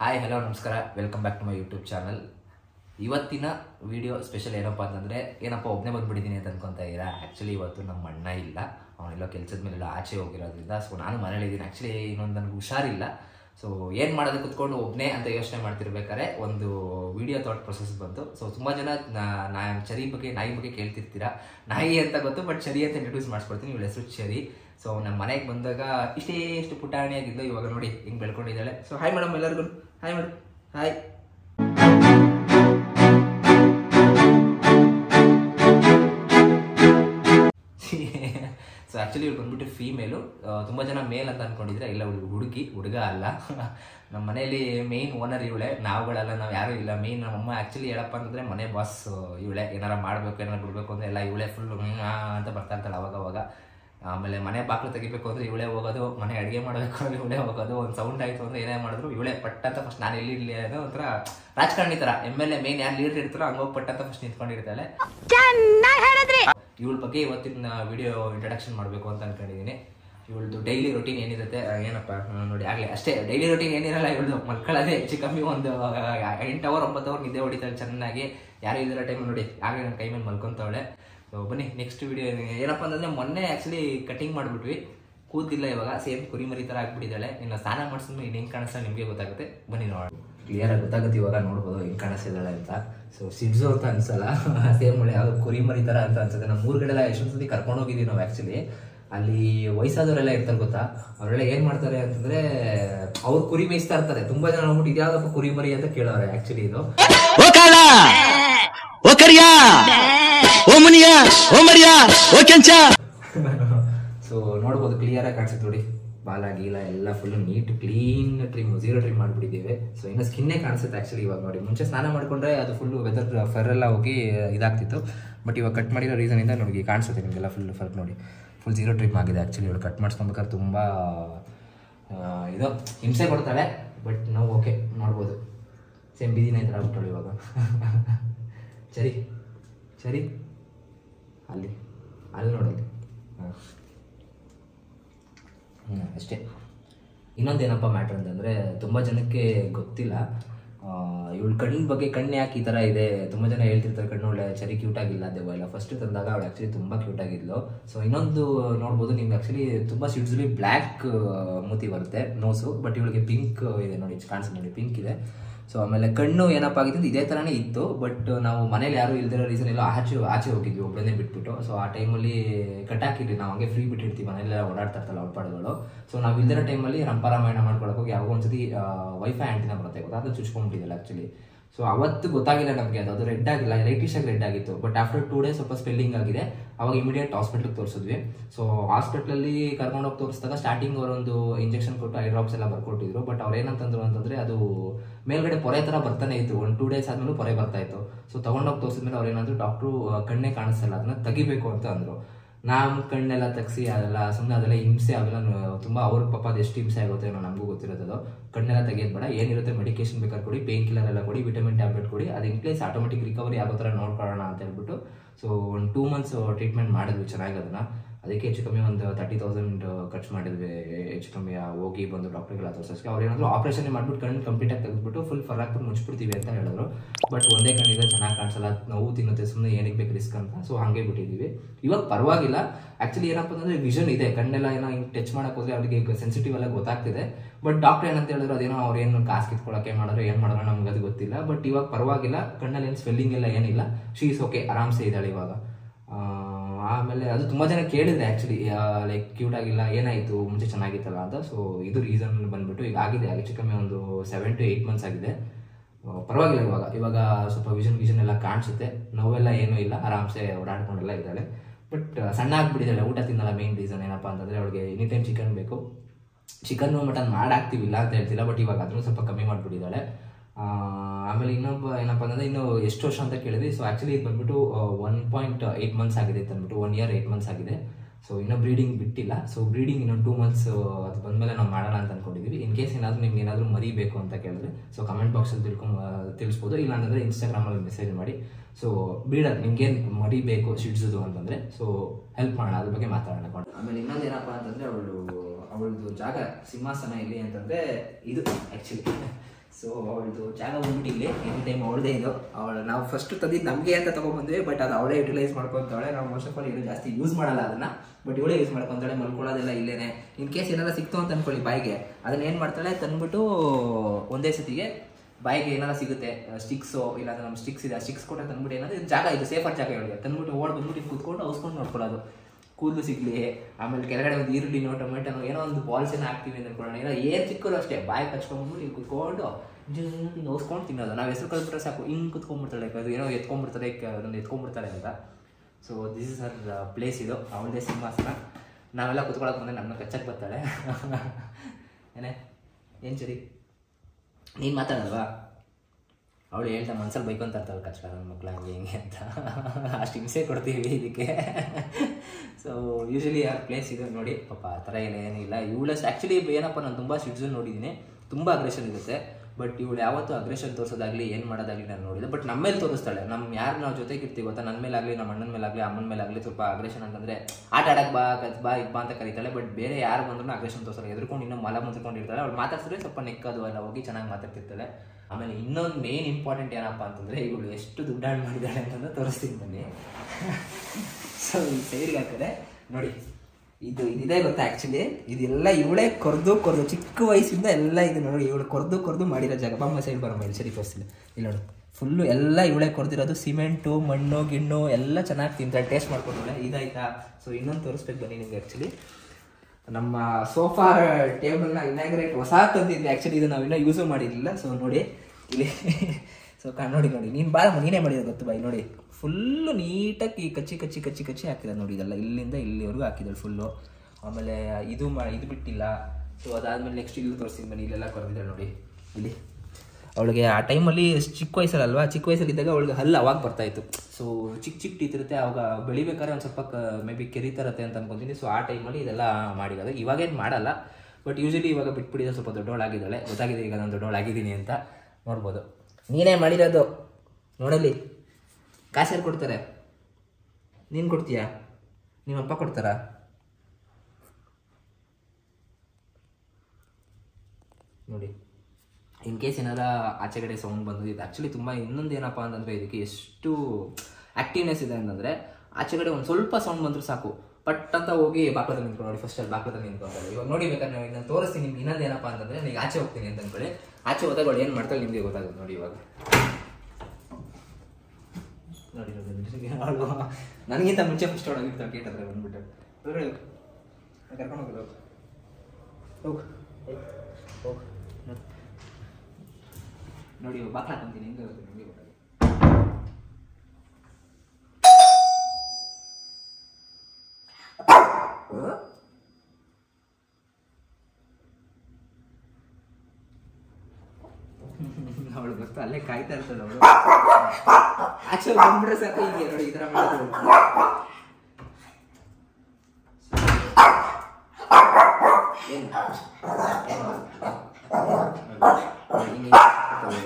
Hi hello ನಮಸ್ಕಾರ welcome back to my YouTube channel ಇವತ್ತಿನ video special ಏನಪ್ಪ ಅಂತಂದರೆ ಏನಪ್ಪ ಒಬ್ಬನೇ ಬಂದ್ಬಿಟ್ಟಿದ್ದೀನಿ ಅಂತ ಅನ್ಕೊತಾ ಇದ್ದೀರಾ ಆ್ಯಕ್ಚುಲಿ ಇವತ್ತು ನಮ್ಮ ಅಣ್ಣ ಇಲ್ಲ ಅವನೆಲ್ಲೋ ಕೆಲಸದ ಮೇಲೆಲ್ಲ ಆಚೆ ಹೋಗಿರೋದ್ರಿಂದ ಸೊ ನಾನು ಮನೇಲಿದ್ದೀನಿ ಆ್ಯಕ್ಚುಲಿ ಇನ್ನೊಂದು ನನಗೆ ಹುಷಾರಿಲ್ಲ ಸೊ ಏನು ಮಾಡೋದು ಕುತ್ಕೊಂಡು ಒಬ್ಬನೇ ಅಂತ ಯೋಚನೆ ಮಾಡ್ತಿರ್ಬೇಕಾದ್ರೆ ಒಂದು ವಿಡಿಯೋ ಥಾಟ್ ಪ್ರೊಸೆಸ್ ಬಂತು ಸೊ ತುಂಬ ಜನ ನಾ- ನಾ ಚರಿ ಬಗ್ಗೆ ನಾಯಿ ಬಗ್ಗೆ ಕೇಳ್ತಿರ್ತೀರಾ ನಾಯಿ ಅಂತ ಗೊತ್ತು ಬಟ್ ಚರಿ ಅಂತ ಇಂಟ್ರೊಡ್ಯೂಸ್ ಮಾಡಿಸ್ಕೊಡ್ತೀನಿ ಇವಳ ಹೆಸರು ಚರಿ ಸೊ ನಮ್ಮ ಮನೆಗೆ ಬಂದಾಗ ಇಷ್ಟೇ ಇಷ್ಟು ಪುಟಾಣಿಯಾಗಿದ್ದು ಇವಾಗ ನೋಡಿ ಹಿಂಗೆ ಬೆಳ್ಕೊಂಡಿದ್ದಾಳೆ ಸೊ ಹಾಯ್ ಮೇಡಮ್ ಎಲ್ಲರಿಗೂ hi madam hi so actually ಇವ್ರು ಬಂದ್ಬಿಟ್ಟು ಫೀಮೇಲು ತುಂಬ ಜನ ಮೇಲ್ ಅಂತ ಅನ್ಕೊಂಡಿದ್ರೆ ಇಲ್ಲ ಹುಡುಗ ಹುಡುಗಿ ಹುಡುಗ ಅಲ್ಲ ನಮ್ಮ ಮನೆಯಲ್ಲಿ ಮೇಯ್ನ್ ಓನರ್ ಇವಳೆ ನಾವುಗಳೆಲ್ಲ ನಾವು ಯಾರೂ ಇಲ್ಲ ಮೇಯ್ನ್ ನಮ್ಮಮ್ಮ ಆ್ಯಕ್ಚುಲಿ ಹೇಳಪ್ಪ ಅಂತಂದರೆ ಮನೆ ಬಾಸ್ ಇವಳೆ ಏನಾರ ಮಾಡಬೇಕು ಏನಾರ ಬಿಡಬೇಕು ಅಂದರೆ ಎಲ್ಲ ಇವಳೆ ಫುಲ್ ಅಂತ ಬರ್ತಾ ಇರ್ತಾಳೆ ಅವಾಗ ಅವಾಗ ಆಮೇಲೆ ಮನೆ ಬಾಗಿಲು ತೆಗಿಬೇಕು ಅಂದ್ರೆ ಇವಳೇ ಹೋಗೋದು ಮನೆ ಅಡುಗೆ ಮಾಡಬೇಕು ಅಂದ್ರೆ ಇವಳೇ ಹೋಗೋದು ಒಂದು ಸೌಂಡ್ ಆಯಿತು ಅಂದ್ರೆ ಏನೇ ಮಾಡಿದ್ರು ಇವಳೇ ಪಟ್ ಅಂತ ಫಸ್ಟ್ ನಾನು ಎಲ್ಲಿ ಇರಲಿ ಅನ್ನೋ ಒಂಥರ ರಾಜಕಾರಣಿ ಥರ ಎಮ್ ಎಲ್ ಎ ಮೇನ್ ಯಾರು ಲೀಡರ್ ಇರ್ತಾರೋ ಹಂಗೋಗಿ ಪಟ್ ಅಂತ ಫಸ್ಟ್ ನಿಂತ್ಕೊಂಡಿರ್ತಾಳೆ ಇವಳ ಬಗ್ಗೆ ಇವತ್ತಿನ ವಿಡಿಯೋ ಇಂಟ್ರಡಕ್ಷನ್ ಮಾಡಬೇಕು ಅಂತ ಅನ್ಕೊಂಡಿದ್ದೀನಿ ಇವಳ್ದು ಡೈಲಿ ರೊಟೀನ್ ಏನಿರುತ್ತೆ ಆ, ಏನಪ್ಪ ಆ, ನೋಡಿ ಆಗಲಿ ಅಷ್ಟೇ ಡೈಲಿ ರೊಟೀನ್ ಏನಿರಲ್ಲ ಇವಳ್ದು ಮಕ್ಕಳದೇ ಹೆಚ್ಚು ಕಮ್ಮಿ ಒಂದು ಎಂಟು ಅವರ್ ಒಂಬತ್ತು ಅವರ್ ನಿದ್ದೆ ಹೊಡಿತಾಳೆ ಚೆನ್ನಾಗಿ ಯಾರು ಇದ್ರ ಟೈಮ್ ನೋಡಿ ಆಗಲೇ ನನ್ನ ಕೈ ಮೇಲೆ ಮಲ್ಕೊಂತವಳೆ ಸೊ ಬನ್ನಿ ನೆಕ್ಸ್ಟ್ ವಿಡಿಯೋ ಏನಪ್ಪ ಅಂತಂದ್ರೆ ಮೊನ್ನೆ ಆ್ಯಕ್ಚುಲಿ ಕಟಿಂಗ್ ಮಾಡಿಬಿಟ್ವಿ ಕೂತಿಲ್ಲ ಇವಾಗ ಸೇಮ್ ಕುರಿಮರಿ ಥರ ಆಗ್ಬಿಟ್ಟಿದ್ದಾಳೆ ಇನ್ನು ಸ್ನಾನ ಮಾಡಿಸಿದ್ಮೇಲೆ ಇನ್ನು ಹೆಂಗೆ ಕಾಣಿಸ್ತಾ ನಿಮಗೆ ಗೊತ್ತಾಗುತ್ತೆ ಬನ್ನಿ ನೋಡೋಣ ಕ್ಲಿಯರಾಗಿ ಗೊತ್ತಾಗುತ್ತೆ ಇವಾಗ ನೋಡ್ಬೋದು ಹೆಂಗೆ ಕಾಣಿಸ್ತಿದ್ದಾಳೆ ಅಂತ ಸೊ ಸಿಡ್ಸು ಅಂತ ಅನ್ಸಲ್ಲ ಸೇಮ್ ಒಳ್ಳೆ ಯಾವ್ದು ಕುರಿಮರಿ ಥರ ಅಂತ ಅನ್ಸುತ್ತೆ ನಮ್ಮ ಊರುಗಳೆಲ್ಲ ಎಷ್ಟೊಂದು ಸತಿ ಕರ್ಕೊಂಡು ಹೋಗಿದ್ದೀವಿ ನಾವು ಆ್ಯಕ್ಚುಲಿ ಅಲ್ಲಿ ವಯಸ್ಸಾದವರೆಲ್ಲ ಇರ್ತಾರೆ ಗೊತ್ತಾ ಅವರೆಲ್ಲ ಏನ್ ಮಾಡ್ತಾರೆ ಅಂತಂದ್ರೆ ಅವ್ರು ಕುರಿ ಮೇಯಿಸ್ತಾ ಇರ್ತಾರೆ ತುಂಬಾ ಜನ ನೋಡ್ಬಿಟ್ಟು ಇದ್ಯಾವ್ದಪ್ಪ ಕುರಿ ಮರಿ ಅಂತ ಕೇಳೋರೆ ಆಕ್ಚುಲಿ ಇದು ಓ ಕಾಳ ಓ ಕರಿಯ ಓ ಮುನಿಯ ಓ ಮರಿಯ ಓ ಕೆಂಚ ಸೊ ನೋಡ್ಬೋದು ಕ್ಲಿಯರ್ ಆಗಿ ಕಾಣಿಸುತ್ತೆ ನೋಡಿ ಬಾಲ ಗೀಲ ಎಲ್ಲ full neat clean trim zero trim ಮಾಡಿಬಿಟ್ಟಿದ್ದೇವೆ ಸೊ ಇನ್ನು ಸ್ಕಿನ್ನೇ ಕಾಣಿಸುತ್ತೆ ಆ್ಯಕ್ಚುಲಿ ಇವಾಗ ನೋಡಿ ಮುಂಚೆ ಸ್ನಾನ ಮಾಡ್ಕೊಂಡ್ರೆ ಅದು ಫುಲ್ ವೆದರ್ ಫರ್ ಎಲ್ಲ ಹೋಗಿ ಇದಾಗ್ತಿತ್ತು ಬಟ್ ಇವಾಗ ಕಟ್ ಮಾಡಿರೋ ರೀಸನಿಂದ ನೋಡಿ ಕಾಣಿಸುತ್ತೆ ನಿಮಗೆಲ್ಲ ಫುಲ್ ಫರ್ಕ್ ನೋಡಿ ಫುಲ್ ಝೀರೋ ಟ್ರಿಮ್ ಆಗಿದೆ ಆ್ಯಕ್ಚುಲಿ ಇವಳು ಕಟ್ ಮಾಡಿಸ್ಕೊಬೇಕಾದ್ರೆ ತುಂಬ ಆ, ಇದು ಹಿಂಸೆ ಕೊಡ್ತಾಳೆ ಬಟ್ ನಾವು ಓಕೆ ನೋಡ್ಬೋದು ಸೇಮ್ ಬೀದಿನ ಈ ಥರ ಆಗ್ಬಿಟ್ಟಳು ಇವಾಗ ಸರಿ ಸರಿ ಅಲ್ಲಿ ಅಲ್ಲಿ ನೋಡಲ್ಲಿ ಹಾಂ ಹ್ಞೂ ಅಷ್ಟೇ ಇನ್ನೊಂದೇನಪ್ಪ ಮ್ಯಾಟ್ರ್ ಅಂತಂದರೆ ತುಂಬ ಜನಕ್ಕೆ ಗೊತ್ತಿಲ್ಲ ಇವಳು ಕಣ್ಣಿನ ಬಗ್ಗೆ ಕಣ್ಣು ಯಾಕೆ ಈ ಥರ ಇದೆ ತುಂಬ ಜನ ಹೇಳ್ತಿರ್ತಾರೆ ಕಣ್ಣು ಒಳ್ಳೆ ಚರಿ ಕ್ಯೂಟ್ ಆಗಿಲ್ಲ ದೆವ್ವ ಇಲ್ಲ ಫಸ್ಟ್ ತಂದಾಗ ಅವಳು ಆ್ಯಕ್ಚುಲಿ ತುಂಬ ಕ್ಯೂಟ್ ಆಗಿದ್ಲು ಸೊ ಇನ್ನೊಂದು ನೋಡ್ಬೋದು ನಿಮ್ಗೆ ಆ್ಯಕ್ಚುಲಿ ತುಂಬ ಸಿಡ್ಸಲಿ ಬ್ಲ್ಯಾಕ್ ಮೂತಿ ಬರುತ್ತೆ ನೋಸು ಬಟ್ ಇವಳಿಗೆ ಪಿಂಕ್ ಇದೆ ನೋಡಿ ಕಾಣಿಸುತ್ತೆ ನೋಡಿ ಪಿಂಕ್ ಇದೆ ಸೊ ಆಮೇಲೆ ಕಣ್ಣು ಏನಪ್ಪ ಆಗಿದೆ ಅಂದ್ರೆ ಇದೇ ಥರನೇ ಇತ್ತು ಬಟ್ ನಾವು ಮನೇಲಿ ಯಾರು ಇಲ್ದಿರೋ ರೀಸನ್ ಎಲ್ಲ ಆಚೆ ಆಚೆ ಹೋಗಿದ್ವಿ ಒಬ್ಬಳನ್ನೇ ಬಿಟ್ಬಿಟ್ಟು ಸೊ ಆ ಟೈಮಲ್ಲಿ ಕಟ್ಟಾಕಿದ್ವಿ ನಾವು ಹಂಗೆ ಫ್ರೀ ಬಿಟ್ಟಿರ್ತೀವಿ ಮನೆಯಲ್ಲೆಲ್ಲ ಓಡಾಡ್ತಾ ಇರ್ತಲ್ಲ ಔಟ್ಪಾಡುಗಳು ಸೊ ನಾವು ಇಲ್ದಿರೋ ಟೈಮಲ್ಲಿ ರಂಪರಾಮಾಯಣ ಮಾಡ್ಕೊಳಕ್ಕೆ ಹೋಗಿ ಯಾವಾಗ ಒಂದ್ಸತಿ ವೈಫೈ ಆಂಟಿನ ಬರುತ್ತೆ ಗೊತ್ತಾ ಅದು ಚುಚ್ಕೊಂಡ್ಬಿಟ್ಟಿದ್ದಲ್ಲ ಆ್ಯಕ್ಚುಲಿ ಸೊ ಅವತ್ತು ಗೊತ್ತಾಗಿಲ್ಲ ನಮಗೆ ಅದು ಅದು ರೆಡ್ ಆಗಿಲ್ಲ ಲೈಟಿಶ್ ಆಗಿ ರೆಡ್ ಆಗಿತ್ತು ಬಟ್ ಆಫ್ಟರ್ ಟೂ ಡೇಸ್ ಸ್ವಲ್ಪ ಸ್ಪೆಲ್ಲಿಂಗ್ ಆಗಿದೆ ಅವಾಗ ಇಮಿಡಿಯೇಟ್ ಹಾಸ್ಪಿಟ್ಲಿಗೆ ತೋರಿಸಿದ್ವಿ ಸೊ ಹಾಸ್ಪಿಟ್ಲಲ್ಲಿ ಕರ್ಕೊಂಡೋಗಿ ತೋರಿಸಿದಾಗ ಸ್ಟಾರ್ಟಿಂಗ್ ಅವರೊಂದು ಇಂಜೆಕ್ಷನ್ ಕೊಟ್ಟು ಐ ಡ್ರಾಪ್ಸ್ ಎಲ್ಲ ಬರ್ಕೊಟ್ಟಿದ್ರು ಬಟ್ ಅವ್ರು ಏನಂತಂದ್ರು ಅಂತಂದ್ರೆ ಅದು ಮೇಲ್ಗಡೆ ಪೊರೆ ಥರ ಬರ್ತಾನೆ ಇತ್ತು ಒಂದು ಟೂ ಡೇಸ್ ಆದ್ಮೇಲೆ ಪೊರೆ ಬರ್ತಾ ಇತ್ತು ಸೊ ತಗೊಂಡೋಗಿ ತೋರಿಸಿದ್ಮೇಲೆ ಅವ್ರು ಏನಂದ್ರು ಡಾಕ್ಟ್ರು ಕಣ್ಣೇ ಕಾಣಿಸಲ್ಲ ಅದನ್ನ ತೆಗಿಬೇಕು ಅಂತ ಅಂದ್ರು ನಾವು ಕಣ್ಣೆಲ್ಲ ತೆಗ್ಸಿ ಅದೆಲ್ಲ ಸುಮ್ಮನೆ ಅದೆಲ್ಲ ಹಿಂಸೆ ಅವೆಲ್ಲ ನ- ತುಂಬಾ ಅವ್ರ ಪಾಪ ಅದು ಎಷ್ಟು ಹಿಂಸೆ ಆಗುತ್ತೆ ಏನೋ ನಮಗೂ ಗೊತ್ತಿರೋದು ಕಣ್ಣೆಲ್ಲ ತೆಗಿಯೋದು ಬೇಡ ಏನಿರುತ್ತೆ ಮೆಡಿಕೇಶನ್ ಬೇಕಾದ್ರೆ ಕೊಡಿ ಪೇನ್ ಕಿಲ್ಲರ್ ಎಲ್ಲ ಕೊಡಿ ವಿಟಮಿನ್ ಟ್ಯಾಬ್ಲೆಟ್ ಕೊಡಿ ಅದು ಇನ್ ಕೇಸ್ ಆಟೋಮೆಟಿಕ್ ರಿಕವರಿ ಆಗೋ ಥರ ನೋಡ್ಕೊಳ್ಳೋಣ ಅಂತ ಹೇಳ್ಬಿಟ್ಟು ಸೊ ಒಂದು ಟೂ ಮಂತ್ಸ್ ಟ್ರೀಟ್ಮೆಂಟ್ ಮಾಡಿದ್ವಿ ಚೆನ್ನಾಗಿ ಅದನ್ನ ಅದಕ್ಕೆ ಹೆಚ್ಚು ಕಮ್ಮಿ ಒಂದು ತರ್ಟಿ ತೌಸಂಡ್ ಖರ್ಚು ಮಾಡಿದ್ವಿ ಹೆಚ್ಚು ಕಮ್ಮಿ ಆ ಹೋಗಿ ಬಂದು ಡಾಕ್ಟರ್ಗೆಲ್ಲ ತೋರಿಸೋಕೆ ಅವ್ರು ಏನಾದ್ರು ಆಪರೇಷನ್ ಮಾಡ್ಬಿಟ್ಟು ಕಣ್ಣು ಕಂಪ್ಲೀಟಾಗಿ ತೆಗೆದ್ಬಿಟ್ಟು ಫುಲ್ ಫರ್ ಹಾಕ್ಬಿಟ್ಟು ಮುಚ್ಚಿಬಿಡ್ತೀವಿ ಅಂತ ಹೇಳಿದ್ರು ಬಟ್ ಒಂದೇ ಕಣ್ಣಿದೆ ಚೆನ್ನಾಗಿ ಕಾಣಿಸಲ್ಲ ನೋವು ತಿನ್ನುತ್ತೆ ಸುಮ್ಮನೆ ಏನಕ್ಕೆ ಬೇಕು ರಿಸ್ಕ್ ಅಂತ ಸೊ ಹಂಗೆ ಬಿಟ್ಟಿದ್ದೀವಿ ಇವಾಗ ಪರವಾಗಿಲ್ಲ ಆಕ್ಚುಲಿ ಏನಪ್ಪ ಅಂತಂದ್ರೆ ವಿಷನ್ ಇದೆ ಕಣ್ಣೆಲ್ಲ ಏನೋ ಹಿಂಗೆ ಟಚ್ ಮಾಡಕ್ ಹೋದ್ರೆ ಅವ್ರಿಗೆ ಸೆನ್ಸಿಟಿವ್ ಎಲ್ಲ ಗೊತ್ತಾಗ್ತಿದೆ ಬಟ್ ಡಾಕ್ಟರ್ ಏನಂತ ಹೇಳಿದ್ರು ಅದೇನೋ ಅವ್ರು ಏನು ಕಾಸು ಕಿತ್ಕೊಳಕ್ಕೆ ಮಾಡಿದ್ರೆ ಏನು ಮಾಡಿದ್ರೆ ನಮ್ಗೆ ಅದು ಗೊತ್ತಿಲ್ಲ ಬಟ್ ಇವಾಗ ಪರವಾಗಿಲ್ಲ ಕಣ್ಣಲ್ಲಿ ಏನು ಸ್ವೆಲ್ಲಿಂಗ್ ಎಲ್ಲ ಏನಿಲ್ಲ ಶೀಸ್ ಓಕೆ ಆರಾಮ್ಸೆ ಇದ್ದಾಳೆ ಇವಾಗ ಆ, ಆಮೇಲೆ ಅದು ತುಂಬಾ ಜನ ಕೇಳಿದ್ರೆ ಆಕ್ಚುಲಿ ಲೈಕ್ ಕ್ಯೂಟ್ ಆಗಿಲ್ಲ ಏನಾಯ್ತು ಮುಂಚೆ ಚೆನ್ನಾಗಿತ್ತಲ್ಲ ಅಂತ ಸೊ ಇದು ರೀಸನ್ ಬಂದ್ಬಿಟ್ಟು ಈಗ ಆಗಿದೆ ಹೆಚ್ಚು ಕಮ್ಮಿ ಒಂದು ಸೆವೆನ್ ಟು ಏಯ್ಟ್ ಮಂತ್ಸ್ ಆಗಿದೆ ಆ, ಪರವಾಗಿಲ್ಲ ಇವಾಗ ಇವಾಗ ಸ್ವಲ್ಪ ವಿಷನ್ ವಿಷನ್ ಎಲ್ಲ ಕಾಣಿಸುತ್ತೆ ನೋವೆಲ್ಲ ಏನೂ ಇಲ್ಲ ಆರಾಮ್ಸೆ ಓಡಾಡ್ಕೊಂಡೆಲ್ಲ ಇದ್ದಾಳೆ ಬಟ್ ಸಣ್ಣ ಆಗ್ಬಿಟ್ಟಿದ್ದಾಳೆ ಊಟ ತಿನ್ನಲ್ಲ ಮೇನ್ ರೀಸನ್ ಏನಪ್ಪ ಅಂತಂದ್ರೆ ಅವಳಿಗೆ ಎನಿ ಟೈಮ್ ಚಿಕನ್ ಬೇಕು ಚಿಕನ್ ಮಟನ್ ಮಾಡಾಕ್ತಿವಿ ಇಲ್ಲ ಅಂತ ಹೇಳ್ತಿಲ್ಲ ಬಟ್ ಇವಾಗ ಅದನ್ನು ಸ್ವಲ್ಪ ಕಮ್ಮಿ ಮಾಡಿಬಿಟ್ಟಿದ್ದಾಳೆ ಆಮೇಲೆ ಇನ್ನೊಬ್ಬ ಏನಪ್ಪ ಅಂತಂದ್ರೆ ಇನ್ನು ಎಷ್ಟು ವರ್ಷ ಅಂತ ಕೇಳಿದ್ವಿ ಸೊ ಆ್ಯಕ್ಚುಲಿ ಇದು ಬಂದ್ಬಿಟ್ಟು ಒನ್ ಪಾಯಿಂಟ್ ಏಯ್ಟ್ ಮಂತ್ಸ್ ಆಗಿದೆ ಇದು ಅಂದ್ಬಿಟ್ಟು ಒನ್ ಇಯರ್ ಏಯ್ಟ್ ಮಂತ್ಸ್ ಆಗಿದೆ ಸೊ ಇನ್ನೂ ಬ್ರೀಡಿಂಗ್ ಬಿಟ್ಟಿಲ್ಲ ಸೊ ಬ್ರೀಡಿಂಗ್ ಇನ್ನೊಂದು ಟೂ ಮಂತ್ಸ್ ಅದು ಬಂದಮೇಲೆ ನಾವು ಮಾಡೋಣ ಅಂತ ಅನ್ಕೊಂಡಿದ್ವಿ ಇನ್ ಕೇಸ್ ಏನಾದರೂ ನಿಮ್ಗೆ ಏನಾದರೂ ಮರಿಬೇಕು ಅಂತ ಕೇಳಿದ್ರೆ ಸೊ ಕಮೆಂಟ್ ಬಾಕ್ಸಲ್ಲಿ ತಿಳ್ಕೊಂಡು ತಿಳಿಸ್ಬೋದು ಇಲ್ಲ ಅಂತಂದರೆ ಇನ್ಸ್ಟಾಗ್ರಾಮಲ್ಲಿ ಮೆಸೇಜ್ ಮಾಡಿ ಸೊ ಬ್ರೀಡರ್ ನಿಮ್ಗೇನು ಮರಿಬೇಕು ಶಿಡ್ಸೋದು ಅಂತಂದರೆ ಸೊ ಹೆಲ್ಪ್ ಮಾಡೋಣ ಅದ್ರ ಬಗ್ಗೆ ಮಾತಾಡೋಣ ಆಮೇಲೆ ಇನ್ನೊಂದು ಏನಪ್ಪ ಅಂತಂದರೆ ಅವಳು ಅವಳದು ಜಾಗ ಸಿಂಹಾಸನ ಎಲ್ಲಿ ಅಂತಂದರೆ ಇದು ಆ್ಯಕ್ಚುಲಿ ಸೊ ಅವಳದು ಜಾಗ ಬಂದ್ಬಿಟ್ಟು ಇಲ್ಲಿ ಎನಿ ಟೈಮ್ ಅವಳದೇ ಇದು ಅವಳು ನಾವು ಫಸ್ಟ್ ತಂದಿದ್ದು ನಮಗೆ ಅಂತ ತೊಗೊಂಬಂದ್ವಿ ಬಟ್ ಅದು ಅವಳೇ ಯುಟಿಲೈಸ್ ಮಾಡ್ಕೊತಾಳೆ ನಾವು ಮೋಸ್ಟ್ ಆಫ್ ಆಲ್ ಏನು ಜಾಸ್ತಿ ಯೂಸ್ ಮಾಡಲ್ಲ ಅದನ್ನ ಬಟ್ ಇವಳೇ ಯೂಸ್ ಮಾಡ್ಕೊತಾಳೆ ಮಲ್ಕೊಳ್ಳೋದೆಲ್ಲ ಇಲ್ಲೇನೆ ಇನ್ ಕೇಸ್ ಏನಾರ ಸಿಕ್ತು ಅಂತ ಅನ್ಕೊಳ್ಳಿ ಬಾಯಿಗೆ ಅದನ್ನ ಏನು ಮಾಡ್ತಾಳೆ ತಂದ್ಬಿಟ್ಟು ಒಂದೇ ಸತಿಗೆ ಬಾಯಿಗೆ ಏನಾರ ಸಿಗುತ್ತೆ ಸ್ಟಿಕ್ಸು ಇಲ್ಲ ನಮ್ಮ ಸ್ಟಿಕ್ಸ್ ಇದೆ ಸ್ಟಿಕ್ಸ್ ಕೊಟ್ಟರೆ ತಂದ್ಬಿಟ್ಟು ಏನಾದ್ರು ಇದು ಜಾಗ ಇದು ಸೇಫರ್ ಜಾಗ ಇವಳಿಗೆ ತಂದ್ಬಿಟ್ಟು ಓಡ್ ಬಂದ್ಬಿಟ್ಟು ಇಲ್ಲಿ ಕೂತ್ಕೊಂಡು ಅವಸ್ಕೊಂಡು ನೋಡ್ಕೊಳ್ಳೋದು ಕೂದಲು ಸಿಗ್ಲಿ ಆಮೇಲೆ ಕೆಳಗಡೆ ಒಂದು ಈರುಳ್ಳಿನೋ ಟೊಮೆಟೊನೋ ಏನೋ ಒಂದು ಬಾಲ್ಸ್ ಏನೋ ಹಾಕ್ತೀವಿ ಅಂತ ಅನ್ಕೊಳ್ಳೋಣ ಏನೋ ಏನು ಚಿಕ್ಕದು ಅಷ್ಟೇ ಬಾಯಿ ಕಚ್ಕೊಂಡ್ಬಿಟ್ಟು ಇಲ್ಲಿ ಕೂತ್ಕೊಂಡು ಹಿಂಗೆ ನೋಸ್ಕೊಂಡು ತಿನ್ನೋದು ನಾವು ಹೆಸರು ಕಲ್ಬಿಟ್ರೆ ಸಾಕು ಹಿಂಗೆ ಕುತ್ಕೊಂಡ್ಬಿಡ್ತಾಳೆ ಅದು ಏನೋ ಎತ್ಕೊಂಡ್ಬಿಡ್ತಾರೆ ಅದನ್ನು ಎತ್ಕೊಂಡ್ಬಿಡ್ತಾರೆ ಅಂತ so this is her place ಇದು ಅವಳದೇ ಸಿಂಹಾಸನ ನಾವೆಲ್ಲ ಕುತ್ಕೊಳಕ್ಕೆ ಬಂದರೆ ನಮ್ಮನ್ನ ಕಚ್ಚಕ್ಕೆ ಬರ್ತಾಳೆ ಏನೇ ಏನು ಸರಿ ನೀನು ಮಾತಾಡಲ್ವಾ ಅವಳು ಹೇಳ್ತಾ ಮನ್ಸಲ್ಲಿ ಬೈಕೊಂತ ಇರ್ತಾಳೆ ಕಚ್ಚ ನನ್ನ ಮಕ್ಳು ಹಂಗೆ ಹಿಂಗೆ ಅಂತ ಅಷ್ಟು ಹಿಂಸೆ ಕೊಡ್ತೀವಿ ಇದಕ್ಕೆ ಸೊ ಯೂಶಲಿ ಆ ಪ್ಲೇಸ್ ಇದೆ ನೋಡಿ ಪಾಪ ಆ ಥರ ಏನು ಏನಿಲ್ಲ ಇವಳಷ್ಟು ಆ್ಯಕ್ಚುಲಿ ಏನಪ್ಪ ನಾನು ತುಂಬ ಶಿಡ್ಸು ನೋಡಿದ್ದೀನಿ ತುಂಬ ಅಗ್ರೆಷನ್ ಇರುತ್ತೆ ಬಟ್ ಇವಳು ಯಾವತ್ತೂ ಅಗ್ರೆಷನ್ ತೋರಿಸೋದಾಗಲಿ ಏನು ಮಾಡೋದಾಗಲಿ ನಾನು ನೋಡಿದೆ ಬಟ್ ನಮ್ಮ ಮೇಲೆ ತೋರಿಸ್ತಾಳೆ ನಮ್ಮ ಯಾರು ನಾವು ಜೊತೆಗೆ ಇರ್ತೀವಿ ಗೊತ್ತಾ ನನ್ನ ಮೇಲಾಗಲಿ ನಮ್ಮ ಅಣ್ಣನ ಮೇಲಾಗಲಿ ಅಮ್ಮನ ಮೇಲಾಗಲಿ ಸ್ವಲ್ಪ ಅಗ್ರೆಷನ್ ಅಂತಂದರೆ ಆಟ ಆಡಕ್ಕೆ ಬಾ ಕತ್ ಬಾ ಇದು ಬಾ ಅಂತ ಕರೀತಾಳೆ ಬಟ್ ಬೇರೆ ಯಾರು ಬಂದ್ರೂ ಅಗ್ರೆಷನ್ ತೋರಿಸಲ್ಲ ಎದ್ಕೊಂಡು ಇನ್ನೂ ಮಲ ಮುಂದ್ಕೊಂಡಿರ್ತಾಳೆ ಅವಳು ಮಾತಾಡ್ಸಿದ್ರೆ ಸ್ವಲ್ಪ ನೆಕ್ಕದು ಎಲ್ಲ ಹೋಗಿ ಚೆನ್ನಾಗಿ ಮಾತಾಡ್ತಿರ್ತಾಳೆ ಆಮೇಲೆ ಇನ್ನೊಂದು ಮೇನ್ ಇಂಪಾರ್ಟೆಂಟ್ ಏನಪ್ಪ ಅಂತಂದರೆ ಇವಳು ಎಷ್ಟು ದುಡ್ಡಾಡ್ ಮಾಡಿದ್ದಾಳೆ ಅಂತಂದು ತೋರಿಸ್ತೀನಿ ಬನ್ನಿ ಸೊ ಈ ಸೈಡ್ಗೆ ಹಾಕಿದ್ರೆ ನೋಡಿ ಇದು ಇದಿದೆ ಗೊತ್ತಾ ಆ್ಯಕ್ಚುಲಿ ಇದೆಲ್ಲ ಇವಳೇ ಕೊರ್ದು ಕೊರ್ದು ಚಿಕ್ಕ ವಯಸ್ಸಿಂದ ಎಲ್ಲ ಇದು ನೋಡಿ ಇವಳು ಕೊರ್ದು ಕೊರ್ದು ಮಾಡಿರೋ ಜಾಗ ಬಾಮ್ಮ ಸೈಡ್ ಬರಮ್ಮ ಇಲ್ಲಿ ಸರಿ ಫಸ್ಟಿಲ್ಲ ಇಲ್ಲಿ ನೋಡಿ ಫುಲ್ಲು ಎಲ್ಲ ಇವಳೇ ಕೊರ್ದಿರೋದು ಸಿಮೆಂಟು ಮಣ್ಣು ಗಿಣ್ಣು ಎಲ್ಲ ಚೆನ್ನಾಗಿ ತಿಂತಾಳೆ ಟೇಸ್ಟ್ ಮಾಡ್ಕೊಂಡಳೆ ಇದಾಯ್ತಾ ಸೊ ಇನ್ನೊಂದು ತೋರಿಸ್ಬೇಕು ಬನ್ನಿ ನಿಮ್ಗೆ ಆ್ಯಕ್ಚುಲಿ ನಮ್ಮ ಸೋಫಾ ಟೇಬಲ್ನ ಇನಾಗ್ರೇಟ್ ಹೊಸ ತಂದಿದ್ವಿ ಆ್ಯಕ್ಚುಲಿ ಇದು ನಾವು ಇನ್ನೂ ಯೂಸು ಮಾಡಿರಲಿಲ್ಲ ಸೊ ನೋಡಿ ಇಲ್ಲಿ ಸೊ ಕಾ ನೋಡಿ ನೋಡಿ ನೀನು ಬಾ ನೀನೇ ಮಾಡಿರೋದು ಗೊತ್ತು ಬಾಯಿ ನೋಡಿ ಫುಲ್ಲು ನೀಟಾಗಿ ಕಚ್ಚಿ ಕಚ್ಚಿ ಕಚ್ಚಿ ಕಚ್ಚಿ ಹಾಕಿದ ನೋಡಿ ಇದೆಲ್ಲ ಇಲ್ಲಿಂದ ಇಲ್ಲಿವರೆಗೂ ಹಾಕಿದ್ದಾಳೆ ಫುಲ್ಲು ಆಮೇಲೆ ಇದು ಮಾ ಇದು ಬಿಟ್ಟಿಲ್ಲ ಸೊ ಅದಾದಮೇಲೆ ನೆಕ್ಸ್ಟ್ ಇಲ್ಲಿ ತೋರಿಸ್ತೀನಿ ಬನ್ನಿ ಇಲ್ಲೆಲ್ಲ ಕೊರೆದಿದ್ದಾಳೆ ನೋಡಿ ಇಲ್ಲಿ ಅವಳಿಗೆ ಆ ಟೈಮಲ್ಲಿ ಚಿಕ್ಕ ವಯಸ್ಸಲ್ಲಲ್ವಾ ಚಿಕ್ಕ ವಯಸ್ಸಲ್ಲಿದ್ದಾಗ ಅವಳಿಗೆ ಹಲ್ಲು ಅವಾಗ ಬರ್ತಾ ಇತ್ತು ಸೊ ಚಿಕ್ಕ ಚಿಕ್ಕ ಟೀತ್ ಇರುತ್ತೆ ಅವಾಗ ಬೆಳಿಬೇಕಾದ್ರೆ ಒಂದು ಸ್ವಲ್ಪ ಮೇ ಬಿ ಕೆರಿತಾರತ್ತೆ ಅಂತ ಅನ್ಕೊಂತೀನಿ ಸೊ ಆ ಟೈಮಲ್ಲಿ ಇದೆಲ್ಲ ಮಾಡಿರೋದು ಇವಾಗೇನು ಮಾಡಲ್ಲ ಬಟ್ ಯೂಶಲಿ ಇವಾಗ ಬಿಟ್ಬಿಟ್ಟಿದ್ರೆ ಸ್ವಲ್ಪ ದೊಡ್ಡವಳಾಗಿದ್ದಾಳೆ ಗೊತ್ತಾಗಿದೆ ಈಗ ನಾನು ದೊಡ್ಡವಳಾಗಿದ್ದೀನಿ ಅಂತ ನೋಡ್ಬೋದು ನೀನೇ ಮಾಡಿರೋದು ನೋಡಲಿ ಕಾಸು ಯಾರು ಕೊಡ್ತಾರೆ ನೀನು ಕೊಡ್ತೀಯಾ ನಿಮ್ಮಪ್ಪ ಕೊಡ್ತಾರಾ ನೋಡಿ ಇನ್ ಕೇಸ್ ಏನಾರ ಆಚೆ ಕಡೆ ಸೌಂಡ್ ಬಂದು ಇದು ಆ್ಯಕ್ಚುಲಿ ತುಂಬ ಇನ್ನೊಂದು ಏನಪ್ಪ ಅಂತಂದರೆ ಇದಕ್ಕೆ ಎಷ್ಟು ಆ್ಯಕ್ಟಿವ್ನೆಸ್ ಇದೆ ಅಂತಂದರೆ ಆಚೆ ಕಡೆ ಒಂದು ಸ್ವಲ್ಪ ಸೌಂಡ್ ಬಂದರೂ ಸಾಕು ಪಟ್ ಅಂತ ಹೋಗಿ ಬಾಕ್ಲದಲ್ಲಿ ನಿಂತ್ಕೊಂಡು ನೋಡಿ ಫಸ್ಟ್ ಅಲ್ಲಿ ಬಾಕ್ಲದಲ್ಲಿ ನಿಂತ್ಕೊಂಡ್ರೆ ಇವಾಗ ನೋಡಿ ಬೇಕಾದ್ರೆ ನಾವು ನಾನು ತೋರಿಸ್ತೀನಿ ನಿಮ್ಗೆ ಇನ್ನೊಂದು ಏನಪ್ಪ ಅಂತಂದರೆ ಈಗ ಆಚೆ ಹೋಗ್ತೀನಿ ಅಂತ ಅನ್ಕೊಳ್ಳಿ ಆಚೆ ಹೋದಾಗ ಅವಳು ಏನು ಮಾಡ್ತಾಳೆ ನಿಮಗೆ ಗೊತ್ತಾಗುತ್ತೆ ನೋಡಿ ಇವಾಗ ನೋಡಿ ನೋಡಿ ಅವಳು ನನಗಿಂತ ಮುಂಚೆ ಫಸ್ಟ್ ಒಳಗಿರ್ತಾಳೆ ಗೇಟ್ ಹತ್ರ ಬಂದ್ಬಿಟ್ಟು ಹೊರಗಡೆ ಹೋಗು. ನಾನ್ ಕರ್ಕೊಂಡು ಹೋಗಲ್ಲ ಹೋಗು ಹೋಗು ಹೋಗು ನೋಡಿ. ನೋಡಿ ಬಾಕ್ಲ ಹಾಕೊಂತೀನಿ ಹೆಂಗೆ ಹೋಗುತ್ತೆ ನಿಮಗೆ ಗೊತ್ತಾಗುತ್ತೆ ಅವಳು ಗೊತ್ತು ಅಲ್ಲೇ ಕಾಯ್ತಾ ಇರ್ತಾಳೆ ಅವಳು ಆಚೆ ಬಂದ್ಬಿಟ್ರೆ ಸಾಕು ಹೀಗೆ ನೋಡಿ ಈ ಥರ ಮಾಡೋದು ಏನು? ಏನು? ನೋಡಿ, ಹಿಂಗೆ ತಗೊಳ್ಳು.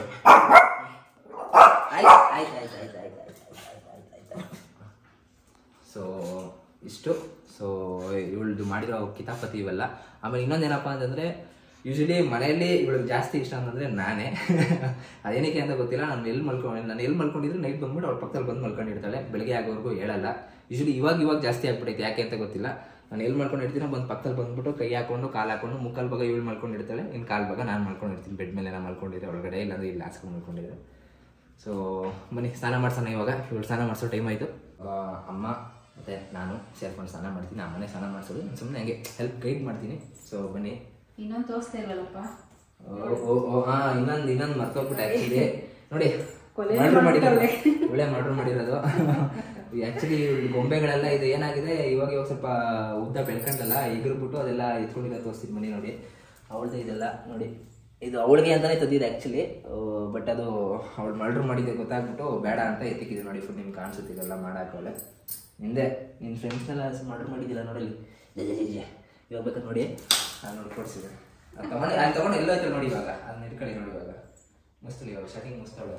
ಆಯ್ತು ಆಯ್ತು ಆಯ್ತು ಆಯ್ತು ಆಯ್ತು ಆಯ್ತು ಆಯ್ತು ಆಯ್ತು ಆಯ್ತು ಸೊ ಇಷ್ಟು ಸೊ ಇವಳದು ಮಾಡಿರೋ ಕಿತಾಪತಿ ಇವೆಲ್ಲ ಆಮೇಲೆ ಇನ್ನೊಂದೇನಪ್ಪ ಅಂತಂದರೆ ಯೂಶಲಿ ಮನೆಯಲ್ಲಿ ಇವಳಿಗೆ ಜಾಸ್ತಿ ಇಷ್ಟ ಅಂತಂದರೆ ನಾನೇ ಅದೇನಕ್ಕೆ ಅಂತ ಗೊತ್ತಿಲ್ಲ ನಾನು ಎಲ್ಲಿ ಮಲ್ಕೊಂಡು ನಾನು ಎಲ್ಲಿ ಮಲ್ಕೊಂಡಿದ್ರೆ ನೈಟ್ ಬಂದ್ಬಿಟ್ಟು ಅವ್ಳ ಪಕ್ಕದಲ್ಲಿ ಬಂದು ಮಲ್ಕೊಂಡಿರ್ತಾಳೆ ಬೆಳಗ್ಗೆ ಆಗೋವರೆಗೂ ಹೇಳಲ್ಲ ಯೂಶಲಿ ಇವಾಗ ಇವಾಗ ಜಾಸ್ತಿ ಆಗ್ಬಿಟ್ಟೈತೆ ಯಾಕೆ ಅಂತ ಗೊತ್ತಿಲ್ಲ ನಾನು ಎಲ್ಲಿ ಮಲ್ಕೊಂಡಿರ್ತೀನೋ ಬಂದು ಪಕ್ಕದಲ್ಲಿ ಬಂದ್ಬಿಟ್ಟು ಕೈ ಹಾಕೊಂಡು ಕಾಲು ಹಾಕೊಂಡು ಮುಕ್ಕಾಲು ಭಾಗ ಇವಳು ಮಲ್ಕೊಂಡಿರ್ತಾಳೆ ಇನ್ನು ಕಾಲು ಭಾಗ ನಾನು ಮಲ್ಕೊಂಡಿರ್ತೀನಿ ಬೆಡ್ ಮೇಲೆ ನಾನು ಮಲ್ಕೊಂಡಿದ್ದೆ ಒಳಗಡೆ ಇಲ್ಲಾಂದ್ರೆ ಇಲ್ಲಿ ಹಾಸ್ಕೊಂಡು ಮಲ್ಕೊಂಡಿದ್ದೆ ಸೊ ಬನ್ನಿ ಸ್ನಾನ ಮಾಡ್ಸೋಣ ಇವಾಗ ಇವಳು ಸ್ನಾನ ಮಾಡಿಸೋ ಟೈಮ್ ಆಯಿತು ಅಮ್ಮ ಮತ್ತು ನಾನು ಸೇರ್ಕೊಂಡು ಸ್ನಾನ ಮಾಡ್ತೀನಿ ಅಮ್ಮನೇ ಸ್ನಾನ ಮಾಡಿಸೋದು ನಾನು ಸುಮ್ಮನೆ ಹಂಗೆ ಹೆಲ್ಪ್ ಗೈಡ್ ಮಾಡ್ತೀನಿ ಸೊ ಬನ್ನಿ ಇನ್ನೊಂದು ತೋರಿಸ್ತಾ ಇಲ್ವಲ್ಲಪ್ಪ ಓ ಓ ಓ ಹಾಂ ಇನ್ನೊಂದು ಇನ್ನೊಂದು ಮರ್ತೋಗ್ಬಿಟ್ಟು ಆ್ಯಕ್ಚುಲಿ ನೋಡಿ ಕೊಲೆ ಮರ್ಡರ್ ಮಾಡಿರೋದು ಮಾಡ್ಬಿಟ್ಟವ್ಳೆ. ಒಳ್ಳೆ ಮರ್ಡರ್ ಮಾಡಿರೋದು ಆ್ಯಕ್ಚುಲಿ ಗೊಂಬೆಗಳೆಲ್ಲ ಇದು ಏನಾಗಿದೆ ಇವಾಗ ಇವಾಗ ಸ್ವಲ್ಪ ಉದ್ದ ಬೆಳ್ಕೊಂಡಲ್ಲ ಎಗರ್ಬಿಟ್ಟು ಅದೆಲ್ಲ ಎತ್ಕೊಂಡಿರೋ ತೋರಿಸ್ತೀನಿ ಬನ್ನಿ ನೋಡಿ ಅವಳದೇ ಇದೆಲ್ಲ ನೋಡಿ ಇದು ಅವಳಿಗೆ ಅಂತಾನೆ ತಂದಿದೆ ಆ್ಯಕ್ಚುಲಿ ಬಟ್ ಅದು ಅವಳು ಮರ್ಡರ್ ಮಾಡಿದೆ ಗೊತ್ತಾಗ್ಬಿಟ್ಟು ಬೇಡ ಅಂತ ಎತ್ತಿಕ್ಕಿದೆ ನೋಡಿ ಫುಲ್ ನಿಮ್ಗೆ ಕಾಣಿಸುತ್ತೆ ಇದೆಲ್ಲ ಮಾಡಾಕವಳೆ ನಿಂದೆ ನಿನ್ನ ಫ್ರೆಂಡ್ಸ್ನೆಲ್ಲ ಮರ್ಡರ್ ಮಾಡಿದ್ದಿಲ್ಲ ನೋಡಲಿ ಇವಾಗ ಬೇಕಾದ್ರೆ ನೋಡಿ ನಾನು ನೋಡಿ ಕೊಡ್ಸಿದೆ ಅದು ತಗೊಂಡು ಅದು ತಗೊಂಡು ಎಲ್ಲ ಐತೆ ನೋಡಿ ಇವಾಗ ಅದನ್ನ ಇಟ್ಕೊಳ್ಳಿ ನೋಡಿ ಇವಾಗ ಮಸ್ತಳಿ ಇವಾಗ ಸ್ಟಾರ್ಟಿಂಗ್ ಮಸ್ತವಳೆ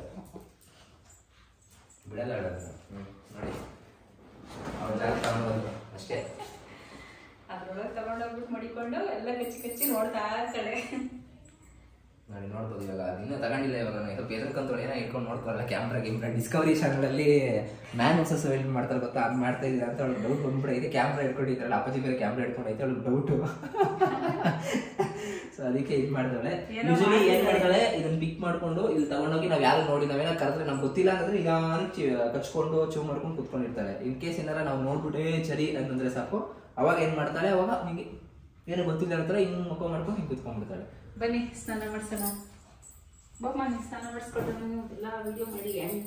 ಬಿಡಲ್ಲ ಹೇಳೋದು ಹ್ಞೂ ನೋಡಿ ಅವಳ ಜಾಗ ತಗೊಂಡು ಅಷ್ಟೇ ಅದ್ರೊಳಗೆ ತಗೊಂಡೋಗ್ಬಿಟ್ಟು ಮಡಿಕೊಂಡು ಎಲ್ಲ ಕಚ್ಚಿ ಕಚ್ಚಿ ನೋಡ್ತಾ ಇರ್ತಾಳೆ ನೋಡಿ ನೋಡ್ಬೋದು ಇವಾಗ ಇನ್ನೂ ತಗೊಂಡಿಲ್ಲ ಇವಾಗ ನಾನು ಸ್ವಲ್ಪ ಎದಕ್ಕಂತ ಏನೋ ಇಟ್ಕೊಂಡು ನೋಡ್ಕೊಳಲ್ಲ ಕ್ಯಾಮ್ರಾ ಗಿಮ್ರಾ ಡಿಸ್ಕವರಿ ಚಾನಲಲ್ಲಿ ಮ್ಯಾನ್ ವರ್ಸಸ್ ವೈಲ್ಡ್ ಮಾಡ್ತಾರೆ ಗೊತ್ತಾ ಅದು ಮಾಡ್ತಾ ಇದ್ದೀರಾ ಅಂತ ಅವ್ಳಿಗೆ ಡೌಟ್ ಬಂದ್ಬಿಡೈತೆ ಕ್ಯಾಮ್ರಾ ಇಟ್ಕೊಂಡಿದ್ರಲ್ಲ ಅಪ್ಪಾಜಿ ಬೇರೆ ಕ್ಯಾಮ್ರಾ ಇಟ್ಕೊಂಡೈತೆ ಅವ್ಳಿಗೆ ಡೌಟು ಸೊ ಅದಕ್ಕೆ ಇದು ಮಾಡ್ತಾಳೆ ಯೂಶಲಿ ಏನ್ ಮಾಡ್ತಾಳೆ ಇದನ್ನ ಪಿಕ್ ಮಾಡ್ಕೊಂಡು ಇಲ್ಲಿ ತಗೊಂಡೋಗಿ ನಾವ್ ಯಾರು ನೋಡಿ ನಾವೇನ ಕರೆದ್ರೆ ನಮ್ಗೆ ಗೊತ್ತಿಲ್ಲ ಅಂದ್ರೆ ಈಗ ಕಚ್ಕೊಂಡು ಚೂ ಮಾಡ್ಕೊಂಡು ಕುತ್ಕೊಂಡಿರ್ತಾಳೆ ಇನ್ ಕೇಸ್ ಏನಾರ ನಾವು ನೋಡ್ಬಿಟ್ಟೆ ಸರಿ ಅಂತಂದ್ರೆ ಸಾಕು ಅವಾಗ ಏನ್ ಮಾಡ್ತಾಳೆ ಅವಾಗ ಹಿಂಗೆ ಏನೋ ಗೊತ್ತಿಲ್ಲ ಅಂತಾರೆ ಹಿಂಗ್ ಮುಖ ಮಾಡ್ಕೊಂಡು ಹಿಂಗೆ ಕುತ್ಕೊಂಡ್ಬಿಡ್ತಾಳೆ ಬನ್ನಿ ಸ್ನಾನ ಮಾಡ್ಸೋಣ ಬಮ್ಮ ನೀ ಸ್ನಾನ ಮಾಡಿಸ್ಕೊಟ್ಟು ನಾನು ಎಲ್ಲ ವಿಡಿಯೋ ಮಾಡಿ ಎಣ್ಣ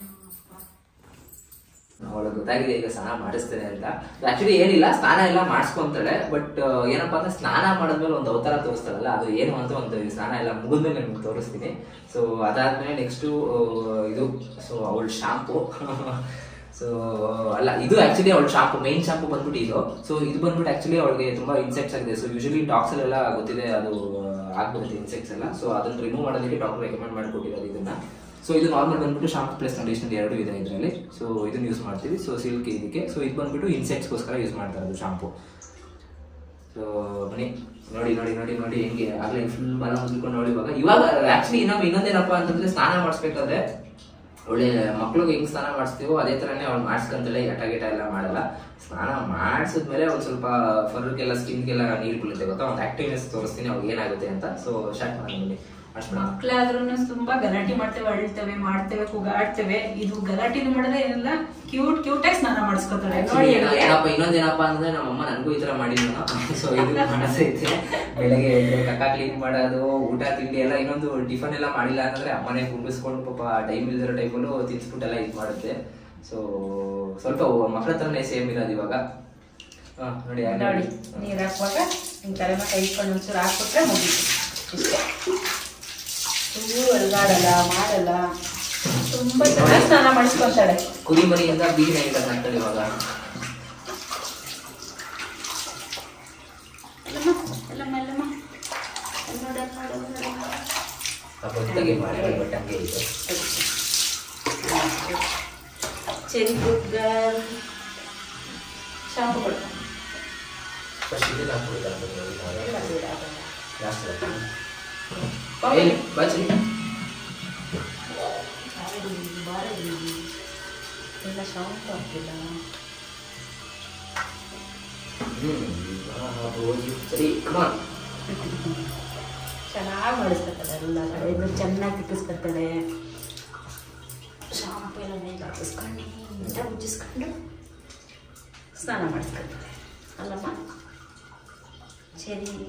ಅವಳಿಗೆ ಗೊತ್ತಾಗಿದೆ ಈಗ ಸ್ನಾನ ಮಾಡಿಸ್ತೇನೆ ಅಂತ ಆಕ್ಚುಲಿ ಏನಿಲ್ಲ ಸ್ನಾನ ಎಲ್ಲ ಮಾಡಿಸ್ಕೊಂತಾಳೆ ಬಟ್ ಏನಪ್ಪಾ ಅಂದ್ರೆ ಸ್ನಾನ ಮಾಡಿದ್ಮೇಲೆ ಒಂದು ಅವತಾರ ತೋರಿಸ್ತಾಳಲ್ಲ ಅದು ಏನು ಅಂತ ಒಂದು ಸ್ನಾನ ಎಲ್ಲ ಮುಗಿದ್ಮೇಲೆ ನಿಮ್ಗೆ ತೋರಿಸ್ತೀನಿ ಸೊ ಅದಾದ್ಮೇಲೆ ನೆಕ್ಸ್ಟ್ ಇದು ಸೊ ಅವಳ ಶಾಂಪು ಸೊ ಅಲ್ಲ ಇದು ಆಕ್ಚುಲಿ ಅವಳ ಶಾಂಪು ಮೈನ್ ಶಾಂಪು ಬಂದ್ಬಿಟ್ಟು ಇದು ಸೊ ಇದು ಬಂದ್ಬಿಟ್ಟು ಆಕ್ಚುಲಿ ಅವಳಿಗೆ ತುಂಬಾ ಇನ್ಸೆಕ್ಟ್ಸ್ ಆಗಿದೆ ಸೊ ಯೂಶಲಿ ಡಾಗ್ಸ್ ಎಲ್ಲ ಗೊತ್ತಿದೆ ಅದು ಆಗ್ಬಿಡುತ್ತೆ ಇನ್ಸೆಕ್ಟ್ಸ್ ಎಲ್ಲ ಸೊ ಅದನ್ನ ರಿಮೂವ್ ಮಾಡೋದಕ್ಕೆ ಡಾಕ್ಟರ್ ರೆಕಮೆಂಡ್ ಮಾಡಿಕೊಟ್ಟಿರೋದು ಇದನ್ನ ಸೊ ಇದು ನಾರ್ಮಲ್ ಬಂದ್ಬಿಟ್ಟು ಶಾಂಪು ಪ್ಲಸ್ ಕಂಡೀಷನರ್ ಎರಡು ಇದೆ ಇದರಲ್ಲಿ ಸೊ ಇದನ್ನ ಯೂಸ್ ಮಾಡ್ತೀವಿ ಸೊ ಸಿಲ್ಕ್ ಇದಕ್ಕೆ ಸೊ ಇದು ಬಂದ್ಬಿಟ್ಟು ಇನ್ಸೆಕ್ಟ್ಸ್ಗೋಸ್ಕರ ಯೂಸ್ ಮಾಡ್ತಾರೆ ಅದು ಶಾಂಪು ಸೊ ಬನ್ನಿ ನೋಡಿ ನೋಡಿ ನೋಡಿ ನೋಡಿ ಹೆಂಗೆ ಆಗ್ಲೇ ಫುಲ್ ಬಾಲ ಮುಗಿಸ್ಕೊಂಡು ನೋಡಿ ಇವಾಗ ಇವಾಗ ಆಕ್ಚುಲಿ ಇನ್ನೊಮ್ಮೆ ಇನ್ನೊಂದೇನಪ್ಪ ಅಂತಂದ್ರೆ ಸ್ನಾನ ಮಾಡಿಸ್ಬೇಕಾದ್ರೆ ಒಳ್ಳೆ ಮಕ್ಳಿಗೆ ಹೆಂಗ್ ಸ್ನಾನ ಮಾಡಿಸ್ತೀವೋ ಅದೇ ತರನೇ ಅವ್ಳು ಮಾಡಿಸ್ಕೊಂತಲೇ ಎಟ ಗಿಟ ಎಲ್ಲ ಮಾಡಲ್ಲ ಸ್ನಾನ ಮಾಡಿಸಿದ್ಮೇಲೆ ಒಂದ್ ಸ್ವಲ್ಪ ಫರ್ಗೆಲ್ಲ ಸ್ಕಿನ್ಗೆಲ್ಲ ನೀರು ಬೀಳುತ್ತೆ ಗೊತ್ತಾ ಒಂದು ಆಕ್ಟಿವ್ನೆಸ್ ತೋರಿಸ್ತೀನಿ ಅವ್ರಿಗೆ ಏನಾಗುತ್ತೆ ಅಂತ ಸೊ ಸ್ಟಾರ್ಟ್ ಮಾಡಿ ಮಾಡಿಸ್ಬಿಡ ಮಕ್ಳಾದ್ರೂ ತುಂಬಾ ಗಲಾಟೆ ಮಾಡ್ತೇವೆ ಅಳ್ತೇವೆ ಮಾಡ್ತೇವೆ ಕೂಗಾಡ್ತೇವೆ ಇದು ಗಲಾಟೆನು ಮಾಡಿದ್ರೆ ಏನಿಲ್ಲ ಕ್ಯೂಟ್ ಕ್ಯೂಟ್ ಆಗಿ ಸ್ನಾನ ಮಾಡಿಸ್ಕೊತಾಳೆ ನೋಡಿ ಏನೋ- ಏನಪ್ಪ ಇನ್ನೊಂದೇನಪ್ಪ ಅಂದ್ರೆ ನಮ್ಮಮ್ಮ ನನಗೂ ಈ ತರ ಮಾಡಿದ್ನು ಸೊ ಇದು ಮನಸ್ಸೈತೆ ಬೆಳಗ್ಗೆ ಎದ್ರೆ ಕಕ್ಕ ಕ್ಲೀನ್ ಮಾಡೋದು ಊಟ ತಿಂಡಿ ಎಲ್ಲ ಇನ್ನೊಂದು ಟಿಫನ್ ಎಲ್ಲ ಮಾಡಿಲ್ಲ ಅಂತಂದ್ರೆ ಅಮ್ಮನೇ ಕುಂಬಿಸ್ಕೊಂಡು ಪಾಪ ಟೈಮ್ ಇಲ್ದಿರೋ ಟೈಮಲ್ಲೂ ತಿನ್ಸ್ಬಿಟ್ಟೆಲ್ಲ ಇದು ಮಾಡುತ್ತೆ ಸೊ ಸ್ವಲ್ಪ ಮಕ್ಕಳ ಹತ್ರನೇ ಸೇಮ್ ಇರೋದು ಇವಾಗ ಹಾ, ನೋಡಿ ಹಾಗೆ ನೋಡಿ ಹಾ. ನೀರ್ ಹಾಕುವಾಗ ಹಿಂಗ್ ತಲೆ ಮೇಲೆ ಕೈ ಇಟ್ಕೊಂಡು ಒಂಚೂರು ಹಾಕ್ಬಿಟ್ರೆ ಮುಗೀತು ಇಷ್ಟೇ ಚೂರು ಅಲ್ಗಾಡಲ್ಲ ಮಾಡಲ್ಲ ತುಂಬಾ ಚೆನ್ನಾಗಿ ಸ್ನಾನ ಮಾಡಿಸ್ಕೊಂತಾಳೆ ಕುರಿ ಮರಿಯಿಂದ ಬೀಗಿನ ಇಟ್ಟಾಗ ನಡ್ತಾಳೆ ಇವಾಗ ಎಲ್ಲಮ್ಮ ಎಲ್ಲಮ್ಮ ಎಲ್ಲಮ್ಮ ಅಲ್ಲಿ ನೋಡು, ಅಲ್ಲಿ ನೋಡು, ಅಲ್ಲಿ ನೋಡು. ಸ್ವಲ್ಪ ಹೊತ್ತಿಗೆ ಮಾಡಿ ಬಟ್ ಹಂಗೆ ಇದೆ ಚೆರಿ ಗುಡ್ಗರ್ ಶಾಂಪು ಕೊಡು ಫಸ್ಟ್ ಇದನ್ನ ಹಾಕ್ಬಿಡ್ತಾರೆ ಎಲ್ಲ ಬೇಡ, ಬೇಡ. ಲಾಸ್ಟ್ ಬಾಯಿ. ಏಯ್ ಬಾಚಿ ಬಾರಡಿ, ಬಾರಡಿ. ಎಲ್ಲ ಶಾಂಪು ಹಾಕಿಲ್ಲ ಹ್ಮ್ ರೋಜು ಸರಿ ಕಮಾನ್ ಚೆನ್ನಾಗಿ ಮಾಡಿಸ್ಕೊತಾಳೆ ಎಲ್ಲ ಕಡೆಯಿಂದ ಚೆನ್ನಾಗಿ ತಿಕ್ಕಿಸ್ಕೊತಾಳೆ ಶಾಂಪು ಎಲ್ಲ ಮೇಲೆ ಹಾಕಿಸ್ಕೊಂಡು ನೀಟಾಗಿ ಉಜ್ಜಿಸ್ಕೊಂಡು ಸ್ನಾನ ಮಾಡಿಸ್ಕೊತಾಳೆ ಅಲ್ಲಮ್ಮ ಸರಿ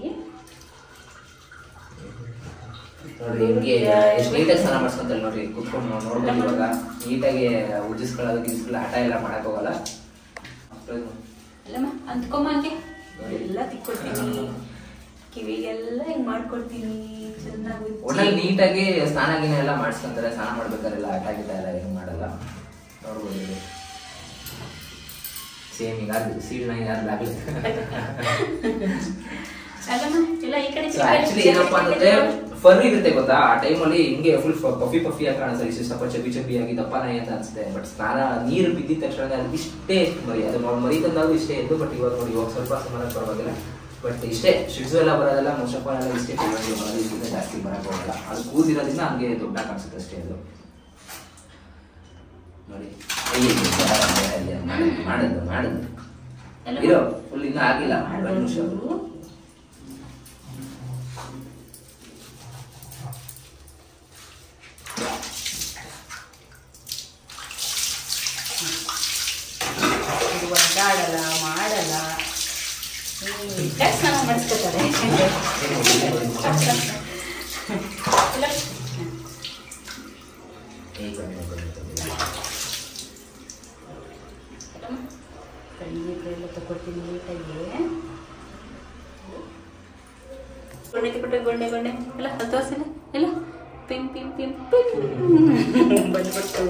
ನೋಡ್ರಿ ಹಿಂಗೆ ಎಷ್ಟು ನೀಟಾಗಿ ಸ್ನಾನ ಮಾಡ್ಸ್ಕೊಂತಾರೆ ನೋಡ್ರಿ ಕುತ್ಕೊಂಡು ನಾವು ನೋಡ್ಬೋದು ಇವಾಗ ನೀಟಾಗಿ ಉಜ್ಜಿಸ್ಕೊಳ್ಳೋದು ಗಿಜ್ಜಿಸ್ಕೊಳ್ಳೋ ಆಟ ಎಲ್ಲ ಮಾಡಕ್ ಹೋಗಲ್ಲ ಅಲ್ಲಮ್ಮ ಅಂದ್ಕೊಮ್ಮ ಹಂಗೆ ಎಲ್ಲ ತಿಕ್ಕೊಡ್ತೀನಿ ಕಿವಿಗೆಲ್ಲ ಹಿಂಗೆ ಮಾಡ್ಕೊಡ್ತೀನಿ ಚೆನ್ನಾಗಿ ಒಟ್ನಲ್ಲಿ ನೀಟಾಗಿ ಸ್ನಾನ ಗಿನ ಎಲ್ಲ ಮಾಡಿಸ್ಕೊಂತಾರೆ ಸ್ನಾನ ಮಾಡ್ಬೇಕಾರೆಲ್ಲ ಆಟ ಗಿಟ ಎಲ್ಲ ಏನು ಮಾಡಲ್ಲ ನೋಡ್ಬೋದು ಇದು ಸೇಮ್ ಈಗ ಸೀಳ್ನ ಯಾರ್ದಾಗ್ಲಿ ಅಲ್ಲಮ್ಮ ಎಲ್ಲ ಈ ಕಡೆ ಸೊ ಆಕ್ಚುಲಿ ಏನಪ್ಪಾ ಅಂತಂದ್ರೆ ಫರ್ ಇರುತ್ತೆ ಗೊತ್ತಾ ಆ ಟೈಮಲ್ಲಿ ಹಿಂಗೆ ಫುಲ್ ಪಫಿ ಪಫಿ ಆಗಿ ಕಾಣಿಸ್ತದೆ ಇಷ್ಟು ಸ್ವಲ್ಪ ಚಬಿ ಚಬಿ ಆಗಿ ದಪ್ಪ ನಾಯಿ ಅಂತ ಅನ್ಸುತ್ತೆ ಬಟ್ ಸ್ನಾನ ನೀರು ಬಿದ್ದಿದ ತಕ್ಷಣ ಅದು ಇಷ್ಟೇ ಇಷ್ಟು ಮರಿ ಅದು ನಾವು ಮರಿ ತಂದಾಗ ಇಷ್ಟೇ ಇದ್ದು ಬಟ್ ಇವಾಗ ನೋಡಿ ಇವಾಗ ಸ್ವಲ್ಪ ಸುಮಾರು ಪರವಾಗಿಲ್ಲ ಬಟ್ ಇಷ್ಟೇ ಶಿಡ್ಸು ಎಲ್ಲ ಬರೋದೆಲ್ಲ ಮುಷಪ್ಪ ಎಲ್ಲ ಇಷ್ಟೇ ಕೆಲವೊಂದು ಬರೋದು ಇದಕ್ಕಿಂತ ಜಾಸ್ತಿ ಬರಕ್ ಹೋಗಲ್ಲ ಅದು ಕೂದಿರೋದ್ರಿಂದ ಹಂಗೆ ದೊಡ್ಡ ಕಾಣಿಸುತ್ತೆ ಅಷ್ಟೇ ಅದು ನೋಡಿ ಅಯ್ಯೋ, ಅಯ್ಯೋ, ಮಾಡಿದ್ದು ಮಾಡಿದ್ದು ಮಾಡಿದ್ದು ಇರೋ ಫುಲ್ ಇನ್ನೂ ಆಗಿಲ್ಲ ಒಂದು ನಿಮಿಷ ಇದು ಒದ್ದಾಡಲ್ಲ ಮಾಡಲ್ಲ ನೀಟಾಗಿ ಸ್ನಾನ ಮಾಡಿಸ್ಕೊತಾರೆ ಇಲ್ಲ ಏ ಕಡಿಮೆ ಕಡಿಮೆ ಕಡಿಮೆ ಕಣ್ಣೀರು ಎಲ್ಲ ತಗೊಳ್ತೀನಿ ನೀಟಾಗಿ ಗೊಂಡೆ ತಗೊಟ್ಟೆ ಗೊಂಡೆ ಗೊಂಡೆ ಎಲ್ಲ ಅದು ತೋರಿಸಿಲ್ಲ ಎಲ್ಲ ಪಿಂ ಪಿಂ ಪಿಂ ಪಿಂ ಬಂದ್ಬಿಟ್ಟು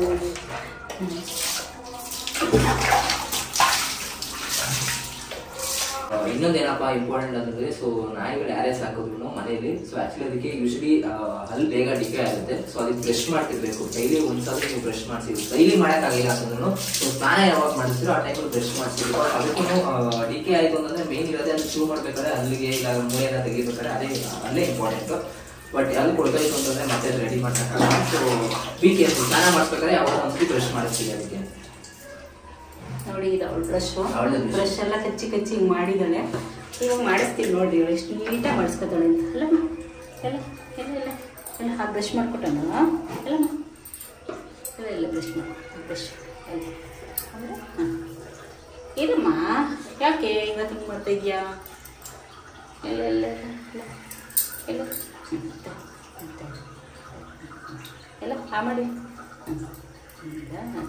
ಇನ್ನೊಂದೇನಪ್ಪ ಇಂಪಾರ್ಟೆಂಟ್ ಅಂತಂದ್ರೆ ಸೊ ನಾಯಿಗಳು ಯಾರೇ ಸಾಕಿದ್ರು ಮನೆಯಲ್ಲಿ ಸೊ ಆಕ್ಚುಲಿ ಅದಕ್ಕೆ ಯೂಶಲಿ ಹಲ್ ಬೇಗ ಡಿಕೆ ಆಗುತ್ತೆ ಸೊ ಅದಕ್ಕೆ ಬ್ರಷ್ ಮಾಡ್ತಿರ್ಬೇಕು ಡೈಲಿ ಒಂದ್ಸಾರಿ ನೀವು ಬ್ರಷ್ ಮಾಡ್ಸಿದ್ರು ಡೈಲಿ ಮಾಡೋಕ್ಕಾಗಿಲ್ಲ ಅಂತಂದ್ರು ಸೊ ಸ್ನಾನ ಯಾವಾಗ ಮಾಡಿಸ್ತೀರೋ ಆ ಟೈಮಲ್ಲಿ ಬ್ರಷ್ ಮಾಡ್ತಿರ್ಬೇಕು ಅದಕ್ಕೂ ಡಿಕೆ ಆಯ್ತು ಅಂತಂದ್ರೆ ಮೇನ್ ಇರೋದೇ ಅದು ಚೂ ಮಾಡ್ಬೇಕಾದ್ರೆ ಅಲ್ಲಿಗೆ ಇಲ್ಲ ಮೂಳೆನ ತೆಗಿಬೇಕಾದ್ರೆ ಅದೇ ಅಲ್ಲೇ ಇಂಪಾರ್ಟೆಂಟ್ ಬಟ್ ಯಾವ್ದು ಕೊಡ್ತಾಯಿತ್ತು ಅಂತಂದ್ರೆ ಮತ್ತೆ ರೆಡಿ ಮಾಡ್ಸಕ್ಕಲ್ಲ ಸೊ ವೀಕ್ ಕೇರ್ಫುಲ್ ಸ್ನಾನ ಮಾಡಿಸ್ಬೇಕಾದ್ರೆ ಯಾವಾಗ ಒಂದ್ಸತಿ ಬ್ರಷ್ ಮಾಡಿಸ್ತೀವಿ ಅದಕ್ಕೆ ನೋಡಿ ಇದು ಅವಳು ಬ್ರಷ್ ಅವ್ಳ್ದೇ brush. ಬ್ರಷ್ ಎಲ್ಲ ಕಚ್ಚಿ ಕಚ್ಚಿ ಹಿಂಗೆ ಮಾಡಿದ್ದಾಳೆ ಇವಾಗ ಮಾಡಿಸ್ತೀನಿ ನೋಡ್ರಿ ಇವಳು ಎಷ್ಟು ನೀಟಾಗಿ ಮಾಡಿಸ್ಕೊತಾಳೆ ಅಂತ ಅಲ್ಲಮ್ಮ ಎಲ್ಲ ಎಲ್ಲ ಎಲ್ಲ ಎಲ್ಲ ಆ ಬ್ರಷ್ ಮಾಡ್ಕೊಟ್ಟಣ ಎಲ್ಲಮ್ಮ ಎಲ್ಲ ಎಲ್ಲ ಬ್ರಷ್ ಮಾಡಿ ಬ್ರಷ್ ಎಲ್ಲ ಅಂದರೆ ಹಾಂ ಇದಮ್ಮ ಯಾಕೆ ಇವತ್ತು ಹಿಂಗೆ ಮಾಡ್ತಾ ಇದೆಯಾ ಎಲ್ಲ ಎಲ್ಲ ಎಲ್ಲ ಎಲ್ಲ ಹ್ಮ್, ತ- ತ- ಎಲ್ಲ ಆ ಮಾಡಿ ಹ್ಮ್. ಹೌದಾ?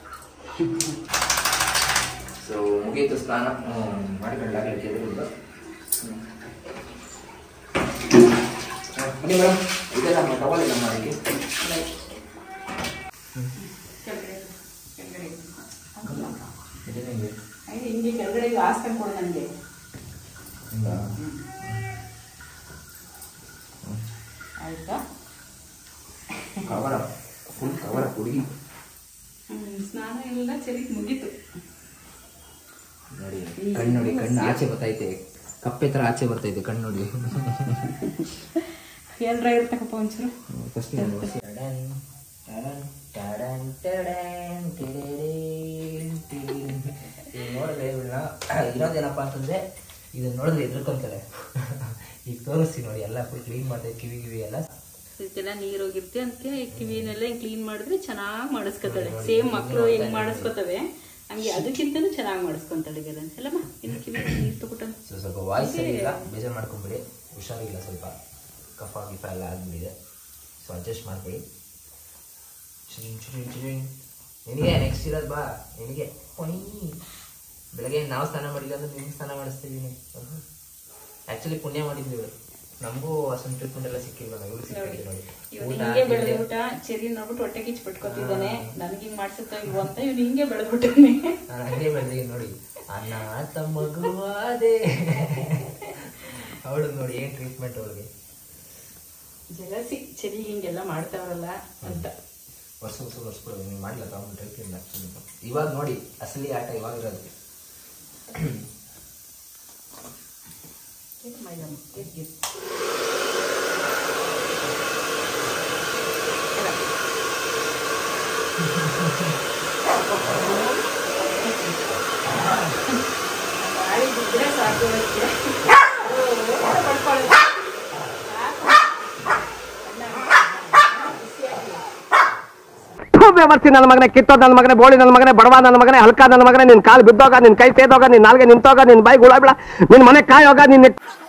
ಸೊ ಮುಗೀತು ಸ್ನಾನ ಮಾಡಿಕೊಂಡಾಗಲಿಕ್ಕೆ ಎದುರುಂಟು ಬನ್ನಿ ಮೇಡಮ್ ಇದೆಲ್ಲ ತಗೊಳ್ಳಿಲ್ಲ ಮಾಡಿ ಕೆಳಗಡೆ ಕೆಳಗಡೆ ಇದೇನಿದೆ ಐದು ಹಿಂಗೆ ಕೆಳಗಡೆ ಹಾಸ್ಕೊಂಡು ಕೊಡು ನನಗೆ ಹಿಂಗಾ ಆಯ್ತಾ ಕವರ ಫುಲ್ ಕವರ ಹುಡುಗಿ ಹ್ಮ್, ಸ್ನಾನ ಎಲ್ಲ ಸರಿ ಮುಗೀತು ನೋಡಿ ಕಣ್ಣು ನೋಡಿ ಕಣ್ಣು ಆಚೆ ಬರ್ತೈತೆ ಕಪ್ಪೆ ತರ ಆಚೆ ಬರ್ತೈತೆ ಕಣ್ಣು ನೋಡಿ ಏನ್ರ ಇರ್ತಕ್ಕಪ್ಪ ಒಂಚೂರು ಫಸ್ಟ್ ನೋಡಿದ್ರೆ ಇವಳನ್ನ ಇನ್ನೊಂದೇನಪ್ಪ ಅಂತಂದ್ರೆ ಇದನ್ನ ನೋಡಿದ್ರೆ ಎದ್ರಕೊಂತಾರೆ ಈಗ ತೋರಿಸ್ತೀನಿ ನೋಡಿ ಎಲ್ಲ ಫುಲ್ ಕ್ಲೀನ್ ಮಾಡ್ದೆ ಕಿವಿ ಕಿವಿ ಎಲ್ಲ ಇದಕ್ಕೆಲ್ಲ ನೀರು ಹೋಗಿರುತ್ತೆ ಅದಕ್ಕೆ ಕಿವಿನೆಲ್ಲ ಕ್ಲೀನ್ ಮಾಡಿದ್ರೆ ಚೆನ್ನಾಗಿ ಮಾಡಿಸ್ಕೊತಾಳೆ ಸೇಮ್ ಮಕ್ಕಳು ಹೆಂಗ್ ಮಾಡಿಸ್ಕೊತವೆ ಹಂಗೆ ಅದಕ್ಕಿಂತಲೂ ಚೆನ್ನಾಗಿ ಮಾಡಿಸ್ಕೊಂತಾಳೆ ಇದೆಲ್ಲ ಅಲ್ಲಮ್ಮ ಇನ್ನು ಕಿವಿ ನೀರು ತಗೊಟ್ಟ ಸೊ ಸ್ವಲ್ಪ ವಾಯ್ಸ್ ಸರಿ ಇಲ್ಲ ಬೇಜಾರು ಮಾಡ್ಕೊಂಬಿಡಿ ಹುಷಾರಿಲ್ಲ ಸ್ವಲ್ಪ ಕಫ ಗಿಫ ಎಲ್ಲ ಆಗ್ಬಿಟ್ಟಿದೆ ಸೊ ಅಡ್ಜಸ್ಟ್ ಮಾಡ್ಕೊಳ್ಳಿ ಚಿರಿಂಗ್ ಚಿರಿಂಗ್ ಚಿರಿಂಗ್ ನಿನಗೆ ನೆಕ್ಸ್ಟ್ ಇರೋದು ಬಾ ನಿನಗೆ ಪೊಯ್ ಬೆಳಗ್ಗೆ ನಾವು ಸ್ನಾನ ಮಾಡಿಲ್ಲ ಅಂದ್ರೆ ನಿಮ್ಗೆ ಸ್ನಾನ ಮಾಡಿಸ್ತಿದ್ದೀನಿ ಆ್ಯಕ್ಚುಲಿ ಪುಣ್ಯ ಮಾಡಿದ್ವಿ ಇವಳು ನಮಗೂ ಅಷ್ಟೊಂದು ಟ್ರೀಟ್ಮೆಂಟ್ ಎಲ್ಲ ಸಿಕ್ಕಿಲ್ಲ ಇವ್ಳು ಸಿಕ್ಕಿದೆ ನೋಡಿ ಇವ್ನು ಊಟ ಹಿಂಗೆ ಬೆಳೆದ ತಿಂಡಿ. ಊಟ ಚೆರಿ ನೋಡ್ಬಿಟ್ಟು ಹೊಟ್ಟೆ ಕಿಚ್ಚು ಬಿಟ್ಕೊತಿದ್ದಾನೆ ನನ್ಗೆ ಹಿಂಗ್ ಮಾಡ್ಸುತ್ತಾ ಇಲ್ವ ಅಂತ ಇವ್ನು ಹಿಂಗೆ ಬೆಳೆದ್ಬಿಟ್ಟಾನೆ ನಾನು ಹಂಗೆ ಬೆಳೆದಿ ನೋಡಿ ಅನ್ನ ತಮ್ಮಗುವಾದೆ ಅವಳು ನೋಡಿ ಏನ್ ಟ್ರೀಟ್ಮೆಂಟ್ ಅವಳಿಗೆ ಜಲಸಿ ಚೆರಿ ಹಿಂಗೆಲ್ಲ ಮಾಡ್ತಾವ್ರಲ್ಲ ಅಂತ ವರ್ಷ ವರ್ಷ ವರ್ಷಗಳು ನೀವು ಮಾಡಿಲ್ಲ ತಗೊಂಡು ಟ್ರೈಪಿಂದ ಇವಾಗ ನೋಡಿ ಅಸಲಿ ಆಟ ಇವಾಗ ಇರೋದು ಇದು ಮೈದಮ್ಮ, ಇದು, ಇದು. ಎಲ್ಲ. ಗಾಳಿ ಬಿದ್ರೆ ಸಾಕು ಅದಕ್ಕೆ. ಓ, ಪಡ್ಕೊಳ್ಳಿ. ಸಾಕು. ಅನ್ನ ಬಿಸಿಯಾಗಿ. ವ್ಯವಸ್ಥೆ ನನ್ನ ಮಗನೇ ಕಿತ್ತೋದ್ ನನ್ನ ಮಗನೇ ಬೋಳಿ ನನ್ನ ಮಗನೇ ಬಡವ ನನ್ನ ಮಗನೇ ಹಲ್ಕ ನನ್ನ ಮಗನೇ ನಿನ್ ಕಾಲು ಬಿದ್ದೋಗ ನಿನ್ ಕೈ ಸೇದೋಗ ನಿನ್ ನಾಲ್ಗೆ ನಿಂತೋಗ ನಿನ್ ಬಾಯಿ ಗುಳ ಬಿಡ ನಿನ್ ಮನೆ ಕಾಯೋಗ ನಿನ್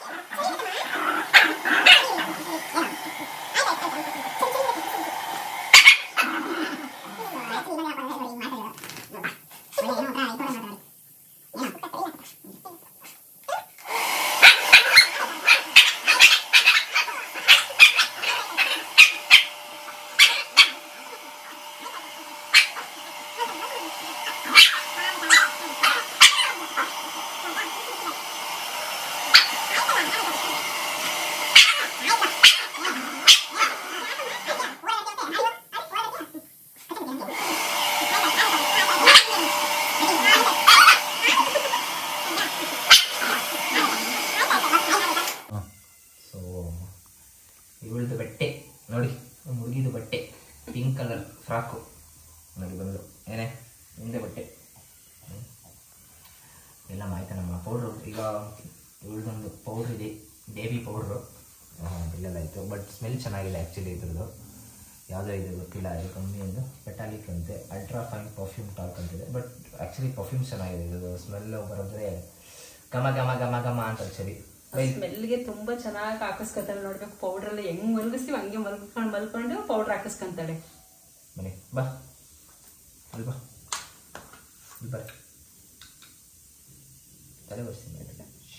ಸೊ ಇವಳದು ಬಟ್ಟೆ ನೋಡಿ ನಮ್ಮ ಹುಡುಗಿದು ಬಟ್ಟೆ ಪಿಂಕ್ ಕಲರ್ ಫ್ರಾಕು ನೋಡಿ ಬಂದು ಏನೇ ಮುಂದೆ ಬಟ್ಟೆ ಹ್ಮ್. ಎಲ್ಲ ಆಯ್ತಾ ನಮ್ಮ ಪೌಡ್ರು ಈಗ ಇವಳದೊಂದು ಪೌಡ್ರ್ ಇದೆ ಬೇಬಿ ಪೌಡ್ರು ಇಲ್ಲೆಲ್ಲ ಇತ್ತು ಬಟ್ ಸ್ಮೆಲ್ ಚೆನ್ನಾಗಿಲ್ಲ ಆ್ಯಕ್ಚುಲಿ ಇದ್ರದ್ದು ಯಾವುದೋ ಇದು ಗೊತ್ತಿಲ್ಲ ಇದು ಕಮ್ಮಿ ಒಂದು ಪೆಟಾಲಿಕ್ ಅಂತೆ ಅಲ್ಟ್ರಾ ಫೈನ್ ಪರ್ಫ್ಯೂಮ್ ಟಾಕ್ ಅಂತಿದೆ ಬಟ್ ಆ್ಯಕ್ಚುಲಿ ಪರ್ಫ್ಯೂಮ್ ಚೆನ್ನಾಗಿದೆ ಇದು ಸ್ಮೆಲ್ ಬರೋದ್ರೆ ಘಮ ಘಮ ಘಮ ಘಮ ಅಂತ ಸರಿ ಸ್ಮೆಲ್ಗೆ ತುಂಬಾ ಚೆನ್ನಾಗಿ ಹಾಕಿಸ್ಕೊತಾಳೆ ನೋಡ್ಬೇಕು ಪೌಡರ್ ಎಲ್ಲ ಹೆಂಗ್ ಮಲಗಿಸ್ತೀವಿ ಹಂಗೆ ಮಲ್ಕೊಂಡು ಮಲ್ಕೊಂಡು ಪೌಡರ್ ಹಾಕಿಸ್ಕೊಂತಾಳೆ ಬನ್ನಿ ಬಾ ಅಲ್ಲಿ ಬಾ ಇಲ್ಲಿ ಬಾ ತಲೆ ಬರ್ತೀನಿ ಅದಕ್ಕೆ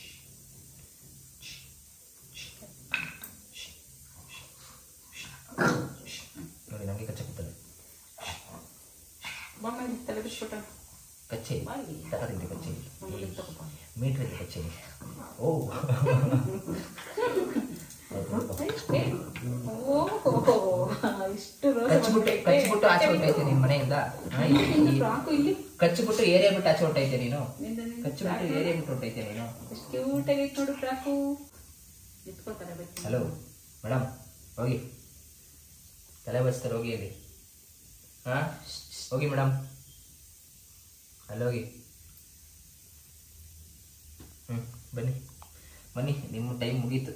ನೋಡಿ ನನಗೆ ಕಚ್ಚ ಕೂತದೆ ಬಾ ಮಾಡಿ ತಲೆ ಬಿಟ್ಬಿಟ್ಟು ಕಚ್ಚೆ ಬಾಯಿ. ತಗೊಂಡಿದ್ದೆ ಕಚ್ಚೆ ನಮ್ಮಲ್ಲಿ ತಗೋಪ ಮೀಟ್ರ್ ಇದೆ ಕಚ್ಚೆ ಓ ಓ ಇಷ್ಟು ರೋಗ ಕಚ್ಚಿಬಿಟ್ಟು ಕಚ್ಚಿಬಿಟ್ಟು ಆಚೆ ಹೊಟ್ಟೈತೆ ನಿನ್ನ ಮನೆಯಿಂದ ಹಾ, ಈ- ಈ- ಫ್ರಾಕು ಇಲ್ಲಿ ಕಚ್ಚಿಬಿಟ್ಟು ಏರಿಯಾ ಬಿಟ್ಟು ಆಚೆ ಹೊಟ್ಟೈತೆ ನೀನು ನಿಂದ ನಿಂದ ಕಚ್ಚಿಬಿಟ್ಟು ಏರಿಯಾ ಬಿಟ್ಟು ಹೊಟ್ಟೈತೆ ನೀನು ಎಷ್ಟು ಕ್ಯೂಟಾಗಿ ನೋಡು ಫ್ರಾಕು ನಿಂತ್ಕೋತಾರೆ ಬೇಕು ಹಲೋ ಮೇಡಮ್ ಹೋಗಿ ತಲೆ ಬಸ್ತಾರೆ ಹೋಗಿ ಅಲ್ಲಿ ಹಾಂ ಹೋಗಿ ಮೇಡಮ್ ಅಲ್ಲಿ ಹೋಗಿ ಹ್ಞೂ ಬನ್ನಿ ಬನ್ನಿ ನಿಮ್ಮ ಟೈಮ್ ಮುಗೀತು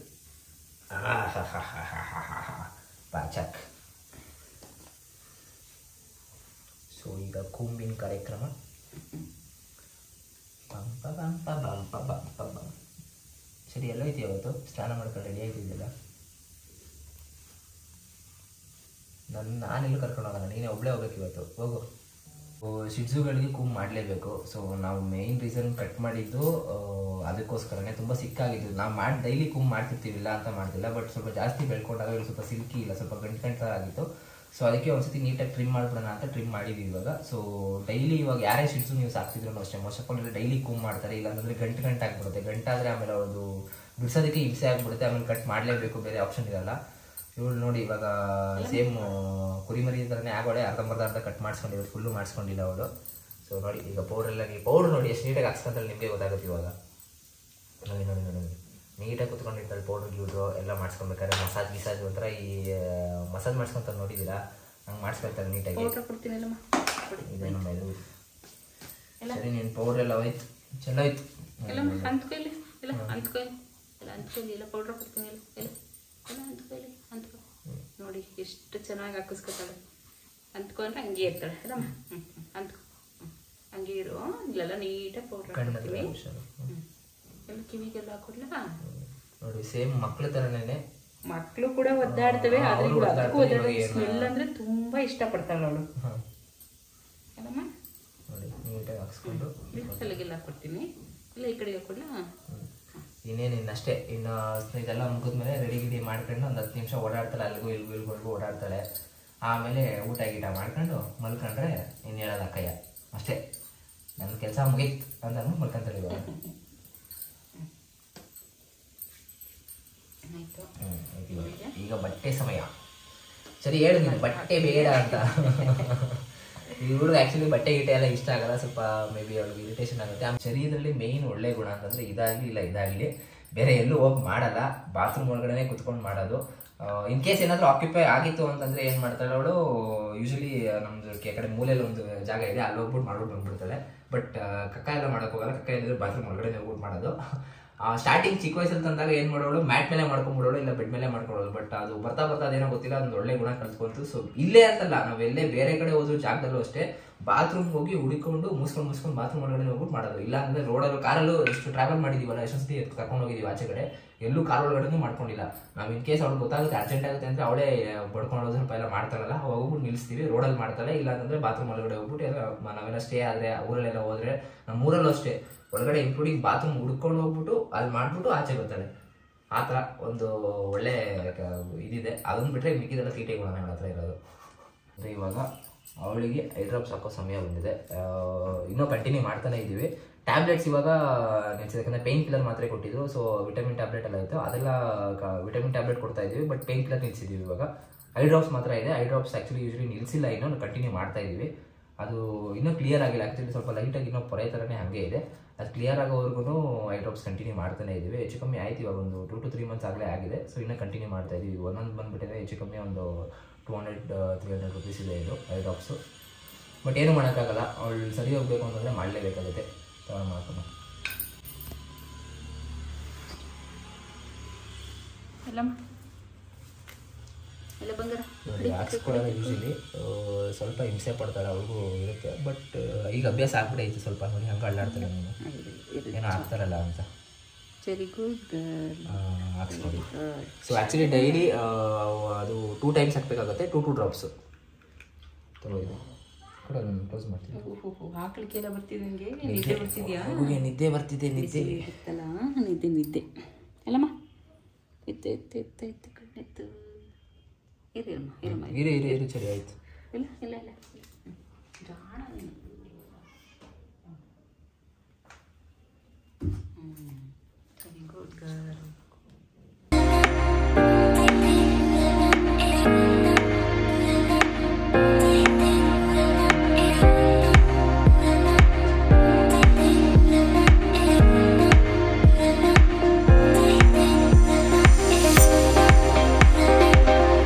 ಪಾಚಕ್ ಸೊ ಈಗ ಕೂಂಬಿನ ಕಾರ್ಯಕ್ರಮ ಬಂಪ ಬಂಪ ಬಂಪ ಬಂಪ ಬಂ ಸರಿ ಎಲ್ಲೋಯ್ತು ಇವತ್ತು ಸ್ನಾನ ಮಾಡ್ಕೊಂಡು ರೆಡಿ ಆಯ್ತಿದ್ದಿಲ್ಲ ನನ್ನ ನಾನೆಲ್ಲೂ ಕರ್ಕೊಂಡು ಹೋಗಲ್ಲ ನೀನೇ ಒಬ್ಬಳೇ ಹೋಗ್ಬೇಕು ಇವತ್ತು ಹೋಗು ಶಿಡ್ಸುಗಳಿಗೆ ಕೂಮ್ ಮಾಡಲೇಬೇಕು ಸೊ ನಾವು ಮೇಯ್ನ್ ರೀಸನ್ ಕಟ್ ಮಾಡಿದ್ದು ಆ, ಅದಕ್ಕೋಸ್ಕರನೇ ತುಂಬ ಸಿಕ್ಕಾಗಿದ್ದು ನಾವು ಮಾಡಿ ಡೈಲಿ ಕೂಮ್ ಮಾಡ್ತಿರ್ತೀವಿಲ್ಲ ಅಂತ ಮಾಡ್ತಿಲ್ಲ ಬಟ್ ಸ್ವಲ್ಪ ಜಾಸ್ತಿ ಬೆಳ್ಕೊಂಡಾಗ ಇವಾಗ ಸ್ವಲ್ಪ ಸಿಲ್ಕಿ ಇಲ್ಲ ಸ್ವಲ್ಪ ಗಂಟು ಗಂಟು ಥರ ಆಗಿತ್ತು ಸೊ ಅದಕ್ಕೆ ಒಂದ್ಸತಿ ನೀಟಾಗಿ ಟ್ರಿಮ್ ಮಾಡ್ಬಿಡೋಣ ಅಂತ ಟ್ರಿಮ್ ಮಾಡಿದ್ದೀವಿ ಇವಾಗ ಸೊ ಡೈಲಿ ಇವಾಗ ಯಾರೇ ಶಿಡ್ಸು ನೀವು ಸಾಕ್ತಿದ್ರು ಅಷ್ಟೇ ಮೋಸ್ಟ್ ಆಫ್ ಆಲ್ ಡೈಲಿ ಕೂಮ್ ಮಾಡ್ತಾರೆ ಇಲ್ಲಾಂದ್ರೆ ಗಂಟು ಗಂಟು ಆಗ್ಬಿಡುತ್ತೆ ಗಂಟಾದರೆ ಆಮೇಲೆ ಅದು ಬಿಡ್ಸೋದಕ್ಕೆ ಹಿಂಸೆ ಆಗ್ಬಿಡುತ್ತೆ ಆಮೇಲೆ ಕಟ್ ಮಾಡಲೇಬೇಕು ಬೇರೆ ಆಪ್ಷನ್ ಇರಲ್ಲ ಇವಳು ನೋಡಿ ಇವಾಗ ಸೇಮ್ ಕುರಿಮರಿ ಥರನೇ ಆಗೋಳೆ ಅರ್ಧಂಬರ್ಧ ಅರ್ಧ ಕಟ್ ಮಾಡಿಸ್ಕೊಂಡಿದ್ರು ಫುಲ್ಲು ಮಾಡಿಸ್ಕೊಂಡಿಲ್ಲ ಅವಳು ಸೊ ನೋಡಿ ಈಗ ಪೌಡರ್ ಎಲ್ಲ ನೀವು ಪೌಡರ್ ನೋಡಿ ಎಷ್ಟು ನೀಟಾಗಿ ಹಾಕ್ಸ್ಕೊಂತಲ್ಲಿ ನಿಮಗೆ ಗೊತ್ತಾಗುತ್ತೆ ಇವಾಗ ನೋಡಿ ನೋಡಿ ನೋಡಿ ನೋಡಿ ನೀಟಾಗಿ ಕುತ್ಕೊಂಡಿರ್ತಾಳೆ ಪೌಡರ್ ಗಿವ್ಡ್ರು ಎಲ್ಲ ಮಾಡಿಸ್ಕೊಬೇಕಾದ್ರೆ ಮಸಾಜ್ ಗಿಸಾಜ್ ಒಂಥರ ಈ ಮಸಾಜ್ ಮಾಡಿಸ್ಕೊಂತಾರೆ ನೋಡಿದ್ದೀರಾ ಹಂಗೆ ಮಾಡಿಸ್ಕೊಳ್ತಾರೆ ನೀಟಾಗಿ ಪೌಡ್ರ್ ಕೊಡ್ತೀನಿ ಅಲ್ಲಮ್ಮ ಕೊಡಿ ಇದೆ ನಮ್ಮ ಇದು ಸರಿ ನೀನು ಪೌಡರ್ ಎಲ್ಲ ಹೋಯ್ತು ಚೆಲ್ಲೋಯ್ತು ಎಲ್ಲಮ್ಮ ಅಂತ್ಕೊಯ್ಲಿ ಇಲ್ಲ ಅಂತ್ಕೊಯ್ಲಿ ಇಲ್ಲ ಅಂತ್ಕೊಯ್ಲಿ ಇಲ್ಲ ಪೌಡ್ರ್ ಕೊಡ್ತೀನಿ ಇಲ್ಲ ಇಲ್ಲ ಇಲ್ಲ ಅಂತ್ಕೊಯ್ಲಿ ಅಂತ್ಕೊ ನೋಡಿ ಎಷ್ಟು ಚೆನ್ನಾಗಿ ಹಾಕಿಸ್ಕೊತಾಳೆ ಅಂತ್ಕೊಂಡ್ರೆ ಹಂಗೆ ಇರ್ತಾಳೆ ಅಲ್ಲಮ್ಮ ಹ್ಞೂ ಹ್ಞೂ ಅಂತ್ಕೊ ಹ್ಞೂ ಹಂಗೆ ಇರು ಇಲ್ಲೆಲ್ಲ ನೀಟಾಗಿ ಪೌಡ್ರ್ ಕಣ್ಣಲ್ಲಿ ಹಾಕ್ತೀನಿ ಹುಷಾರು. ಹ್ಞೂ ಎಲ್ಲ ಕಿವಿಗೆಲ್ಲ ಹಾಕೊಡ್ಲಾ ನೋಡಿ ಸೇಮ್ ಮಕ್ಳ ಥರನೇ ಮಕ್ಕಳು ಕೂಡ ಒದ್ದಾಡ್ತವೆ ಆದ್ರೆ ಅವ್ರು ಇವಳು ಅದಕ್ಕೂ ಒದ್ದಾಡ್ತವೆ, ಒದ್ದಾಡೋ ಇವಾಗ ಏನು- ಸ್ಮೆಲ್ ಅಂದ್ರೆ ತುಂಬಾ ಇಷ್ಟಪಡ್ತಾಳೆ ಅವಳು ಹಾಂ ಅಲ್ಲಮ್ಮ ನೋಡಿ ನೀಟಾಗಿ ಹಾಕ್ಸ್ಕೊಂಡು ತಲೆಗೆಲ್ಲ ಹಾಕೊಡ್ತೀನಿ ಇಲ್ಲ ಈ ಕಡೆಗೆ ಹಾಕೊಡ್ಲಾ ಇನ್ನೇನು ಇನ್ನಷ್ಟೇ ಇನ್ನು ಇದೆಲ್ಲ ಮುಗಿದ್ಮೇಲೆ ರೆಡಿ ಗಿಡಿ ಮಾಡ್ಕೊಂಡು ಒಂದು ಹತ್ತು ನಿಮಿಷ ಓಡಾಡ್ತಾಳೆ ಅಲ್ಲಿಗೂ ಇಲ್ಗೂ ಇಲ್ಗೂ ಇಲ್ಗೂ ಓಡಾಡ್ತಾಳೆ ಆಮೇಲೆ ಊಟ ಗೀಟ ಮಾಡ್ಕೊಂಡು ಮಲ್ಕೊಂಡ್ರೆ ಇನ್ನು ಹೇಳೋದು ಅಕ್ಕಯ್ಯ ಅಷ್ಟೇ ನನ್ನ ಕೆಲಸ ಮುಗೀತು ಅಂತ ಅಂದ್ಬಿಟ್ಟು ಮಲ್ಕೊಂತಾಳೆ ಇವಾಗ ಆಯ್ತು ಹ್ಮ್, ಆಯ್ತು ಇವಾಗ. ಈಗ ಬಟ್ಟೆ ಸಮಯ ಸರಿ ಹೇಳು ನೀನು ಬಟ್ಟೆ ಬೇಡ ಅಂತ ಈ ಹುಡುಗ ಆ್ಯಕ್ಚುಲಿ ಬಟ್ಟೆ ಗಿಟ್ಟೆ ಎಲ್ಲ ಇಷ್ಟ ಆಗಲ್ಲ ಸ್ವಲ್ಪ ಮೇ ಬಿ ಅವ್ಳಿಗೆ ಇರಿಟೇಷನ್ ಆಗುತ್ತೆ ಆಮೇಲೆ ಶರೀರದಲ್ಲಿ ಮೇಯ್ನ್ ಒಳ್ಳೆ ಗುಣ ಅಂತಂದ್ರೆ ಇದಾಗಲಿ ಇಲ್ಲ ಇದಾಗಲಿ ಬೇರೆ ಎಲ್ಲೂ ಹೋಗಿ ಮಾಡಲ್ಲ ಬಾತ್ರೂಮ್ ಒಳಗಡೆ ಕುತ್ಕೊಂಡು ಮಾಡೋದು ಇನ್ ಕೇಸ್ ಏನಾದರೂ ಆಕ್ಯುಪೈ ಆಗಿತ್ತು ಅಂತಂದ್ರೆ ಏನು ಮಾಡ್ತಾಳೆ ಅವಳು ಯೂಶಲಿ ನಮ್ದು ಕೆ ಕಡೆ ಮೂಲೆಯಲ್ಲಿ ಒಂದು ಜಾಗ ಇದೆ ಅಲ್ಲಿ ಹೋಗ್ಬಿಟ್ಟು ಮಾಡ್ಬಿಟ್ಟು ಬಂದ್ಬಿಡ್ತಾಳೆ ಬಟ್ ಕಕ್ಕ ಎಲ್ಲ ಮಾಡಕ್ ಹೋಗಲ್ಲ ಕಕ್ಕ ಏನಿದ್ರೆ ಬಾತ್ರೂಮ್ ಒಳಗಡೆ ಹೋಗ್ಬಿಟ್ಟು ಮಾಡೋದು ಸ್ಟಾರ್ಟಿಂಗ್ ಚಿಕ್ಕ ವಯಸ್ಸಲ್ಲಿ ತಂದಾಗ ಏನ್ ಮಾಡೋಳು ಮ್ಯಾಟ್ ಮೇಲೆ ಮಾಡ್ಕೊಂಡ್ಬಿಡೋಳು ಇಲ್ಲ ಬೆಡ್ ಮೇಲೆ ಮಾಡ್ಕೊಳ್ಳೋಳು ಬಟ್ ಅದು ಬರ್ತಾ ಬರ್ತಾ ಅದೇನೋ ಗೊತ್ತಿಲ್ಲ ಅದೊಂದು ಒಳ್ಳೆ ಗುಣ ಕಲ್ತ್ಕೊಂತು ಸೊ ಇಲ್ಲೇ ಅಂತಲ್ಲ ನಾವ್ ಎಲ್ಲೇ ಬೇರೆ ಕಡೆ ಹೋದ್ರು ಜಾಗದಲ್ಲೂ ಅಷ್ಟೇ ಬಾತ್ರೂಮ್ ಹೋಗಿ ಹುಡುಕೊಂಡು ಮುಸ್ಕೊಂಡು ಮುಸ್ಕೊಂಡು ಬಾತ್ರೂಮ್ ಒಳಗಡೆ ಹೋಗ್ಬಿಟ್ಟು ಮಾಡೋದು ಇಲ್ಲ ಅಂದ್ರೆ ರೋಡಲ್ಲೂ ಕಾರಲ್ಲೂ ಎಷ್ಟು ಟ್ರಾವೆಲ್ ಮಾಡಿದೀವಲ್ಲ ಎಷ್ಟೊಂದು ಸತಿ ಕರ್ಕೊಂಡು ಹೋಗಿದೀವಿ ಆಚೆ ಕಡೆ ಎಲ್ಲೂ ಕಾರ್ ಒಳಗಡೆ ಮಾಡ್ಕೊಂಡಿಲ್ಲ ನಾವ್ ಇನ್ ಕೇಸ್ ಅವ್ಳಿಗೆ ಗೊತ್ತಾಗುತ್ತೆ ಅರ್ಜೆಂಟ್ ಆಗುತ್ತೆ ಅಂದ್ರೆ ಅವಳೇ ಬಡ್ಕೊಂಡು ಸ್ವಲ್ಪ ಎಲ್ಲ ಮಾಡ್ತಾಳಲ್ಲ ಹೋಗ್ಬಿಟ್ಟು ನಿಲ್ಲಿಸ್ತೀವಿ ರೋಡಲ್ಲಿ ಮಾಡ್ತಾಳೆ ಇಲ್ಲ ಅಂತಂದ್ರೆ ಬಾತ್ರೂಮ್ ಒಳಗಡೆ ಹೋಗ್ಬಿಟ್ಟು ಎಲ್ಲ ಮ- ನಾವೆಲ್ಲ ಸ್ಟೇ ಆದ್ರೆ ಊರಲ್ಲೆಲ್ಲ ಹೋದ್ರೆ ನಮ್ಮ ಊರಲ್ಲೂ ಅಷ್ಟೇ ಒಳಗಡೆ ಇನ್ಕ್ಲೂಡಿಂಗ್ ಬಾತ್ರೂಮ್ ಹುಡ್ಕೊಂಡು ಹೋಗ್ಬಿಟ್ಟು ಅಲ್ಲಿ ಮಾಡ್ಬಿಟ್ಟು ಆಚೆ ಬರ್ತಾಳೆ ಆ ಥರ ಒಂದು ಒಳ್ಳೆ ಕ- ಇದಿದೆ ಅದನ್ನ ಬಿಟ್ರೆ ಮಿಕ್ಕಿದೆಲ್ಲ ತೀಟೆ ಗುಣ ನನ್ನ ಹತ್ರ ಇರೋದು ಅಂದ್ರೆ ಇವಾಗ ಅವಳಿಗೆ ಐ ಡ್ರಾಪ್ಸ್ ಹಾಕೋ ಸಮಯ ಬಂದಿದೆ ಆ, ಇನ್ನೂ ಕಂಟಿನ್ಯೂ ಮಾಡ್ತಾನೆ ಇದ್ದೀವಿ ಟ್ಯಾಬ್ಲೆಟ್ಸ್ ಇವಾಗ ಯಾಕಂದ್ರೆ ಪೇನ್ ಕಿಲ್ಲರ್ ಮಾತ್ರೆ ಕೊಟ್ಟಿದ್ರು ಸೊ ವಿಟಮಿನ್ ಟ್ಯಾಬ್ಲೆಟ್ ಎಲ್ಲ ಇತ್ತು ಅದೆಲ್ಲ ವಿಟಮಿನ್ ಟ್ಯಾಬ್ಲೆಟ್ ಕೊಡ್ತಾ ಇದ್ದೀವಿ ಬಟ್ ಪೇನ್ ಕಿಲ್ಲರ್ ನಿಲ್ಸಿದ್ದೀವಿ ಇವಾಗ ಐ ಡ್ರಾಪ್ಸ್ ಮಾತ್ರ ಇದೆ ಐ ಡ್ರಾಪ್ಸ್ ಆ್ಯಕ್ಚುಲಿ ಯೂಶಲಿ ನಿಲ್ಸಿಲ್ಲ ಇನ್ನೂ ಕಂಟಿನ್ಯೂ ಮಾಡ್ತಾ ಇದ್ದೀವಿ ಅದು ಇನ್ನೂ ಕ್ಲಿಯರ್ ಆಗಿಲ್ಲ ಆ್ಯಕ್ಚುಲಿ ಸ್ವಲ್ಪ ಲೈಟಾಗಿ ಇನ್ನೂ ಪೊರೆ ಥರನೇ ಹಾಗೆ ಇದೆ ಅದು ಕ್ಲಿಯರ್ ಆಗೋವರೆಗೂ ಐ ಡ್ರಾಪ್ಸ್ ಕಂಟಿನ್ಯೂ ಮಾಡ್ತಾನೆ ಇದ್ದೀವಿ ಹೆಚ್ಚು ಕಮ್ಮಿ ಆಯ್ತು ಇವಾಗ ಒಂದು ಟೂ ಟು ತ್ರೀ ಮಂತ್ಸ್ ಆಗಲೇ ಆಗಿದೆ ಸೊ ಇನ್ನೂ ಕಂಟಿನ್ಯೂ ಮಾಡ್ತಾ ಇದ್ದೀವಿ ಒಂದೊಂದು ಬಂದುಬಿಟ್ಟಿದೆ ಹೆಚ್ಚು ಕಮ್ಮಿ ಒಂದು two hundred three hundred rupees ಇದೆ ಇದು ಐ ಡ್ರಾಪ್ಸು ಬಟ್ ಏನು ಮಾಡೋಕ್ಕಾಗಲ್ಲ ಅವಳು ಸರಿ ಹೋಗ್ಬೇಕು ಅಂತಂದರೆ ಮಾಡಲೇಬೇಕಾಗುತ್ತೆ ತಗೊಂಡು ಮಾಡ್ಕೊಂಡು ಎಲ್ಲಮ್ಮ ಎಲ್ಲ ಬಂಗಾರ ನೋಡಿ ಹಾಕ್ಸ್ಕೊಳ್ಳೋದು ಯೂಶಲಿ ಸ್ವಲ್ಪ ಹಿಂಸೆ ಪಡ್ತಾಳೆ ಅವ್ರಿಗೂ ಇರುತ್ತೆ ಬಟ್ ಈಗ ಅಭ್ಯಾಸ ಆಗ್ಬಿಟ್ಟೈತೆ ಸ್ವಲ್ಪ ನೋಡಿ ಹಂಗೆ ಅಳ್ಳಾಡ್ತಾಳೆ ನೀನು ಏನೋ ಆಗ್ತಾರಲ್ಲ ಅಂತ ವೆರಿ ಗುಡ್ ಆ, ಹಾಕ್ಸ್ಕೊಳ್ಳಿ ಸೊ ಆ್ಯಕ್ಚುಲಿ ಡೈಲಿ ಅದು ಟೂ ಟೈಮ್ಸ್ ಹಾಕಬೇಕಾಗುತ್ತೆ ಟೂ ಟೂ ಡ್ರಾಪ್ಸು ತಗೋದು ಕೂಡ ನಾನು ಕ್ಲೋಸ್ ಮಾಡ್ತೀನಿ ಹಾಕ್ಲಿಕ್ಕೆಲ್ಲ ಬರ್ತಿದೆ ನನಗೆ ನಿದ್ದೆ ಬರ್ತಿದ್ಯಾ ಮಗುಗೆ ನಿದ್ದೆ ಬರ್ತಿದೆ ನಿದ್ದೆ ಇರುತ್ತಲ್ಲ ನಿದ್ದೆ ನಿದ್ದೆ ಅಲ್ಲಮ್ಮ ಎತ್ತು ಎತ್ತು ಎತ್ತು ಎತ್ತು ಕಣ್ಣೆತ್ತು ಇರಿ ಅಮ್ಮ ಇರಮ್ಮ ಇರು ಇರು ಇರು ಸರಿ ಆಯ್ತು ಇಲ್ಲ ಇಲ್ಲ ಇಲ್ಲ ಹ್ಮ್. ಜಾಣ ನೀನು ವೆರಿ ಗುಡ್ ಗರ್ಲ್ Thank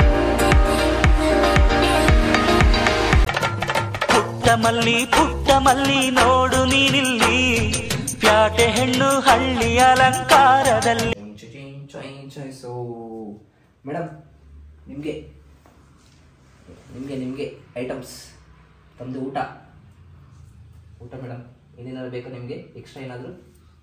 ಮಲ್ಲಿ ಪುಟ್ಟ ಮಲ್ಲಿ ನೋಡು ನೀನಿಲ್ಲಿ ಪ್ಯಾಟೆ ಹೆಣ್ಣು ಹಳ್ಳಿ ಅಲಂಕಾರದಲ್ಲಿ ಸೊ ಮೇಡಮ್ ನಿಮಗೆ ನಿಮಗೆ ನಿಮಗೆ ಐಟಮ್ಸ್ ತಮ್ಮದು ಊಟ ಊಟ ಮೇಡಮ್ ಏನೇನಾದ್ರು ಬೇಕಾ ನಿಮಗೆ ಎಕ್ಸ್ಟ್ರಾ ಏನಾದರೂ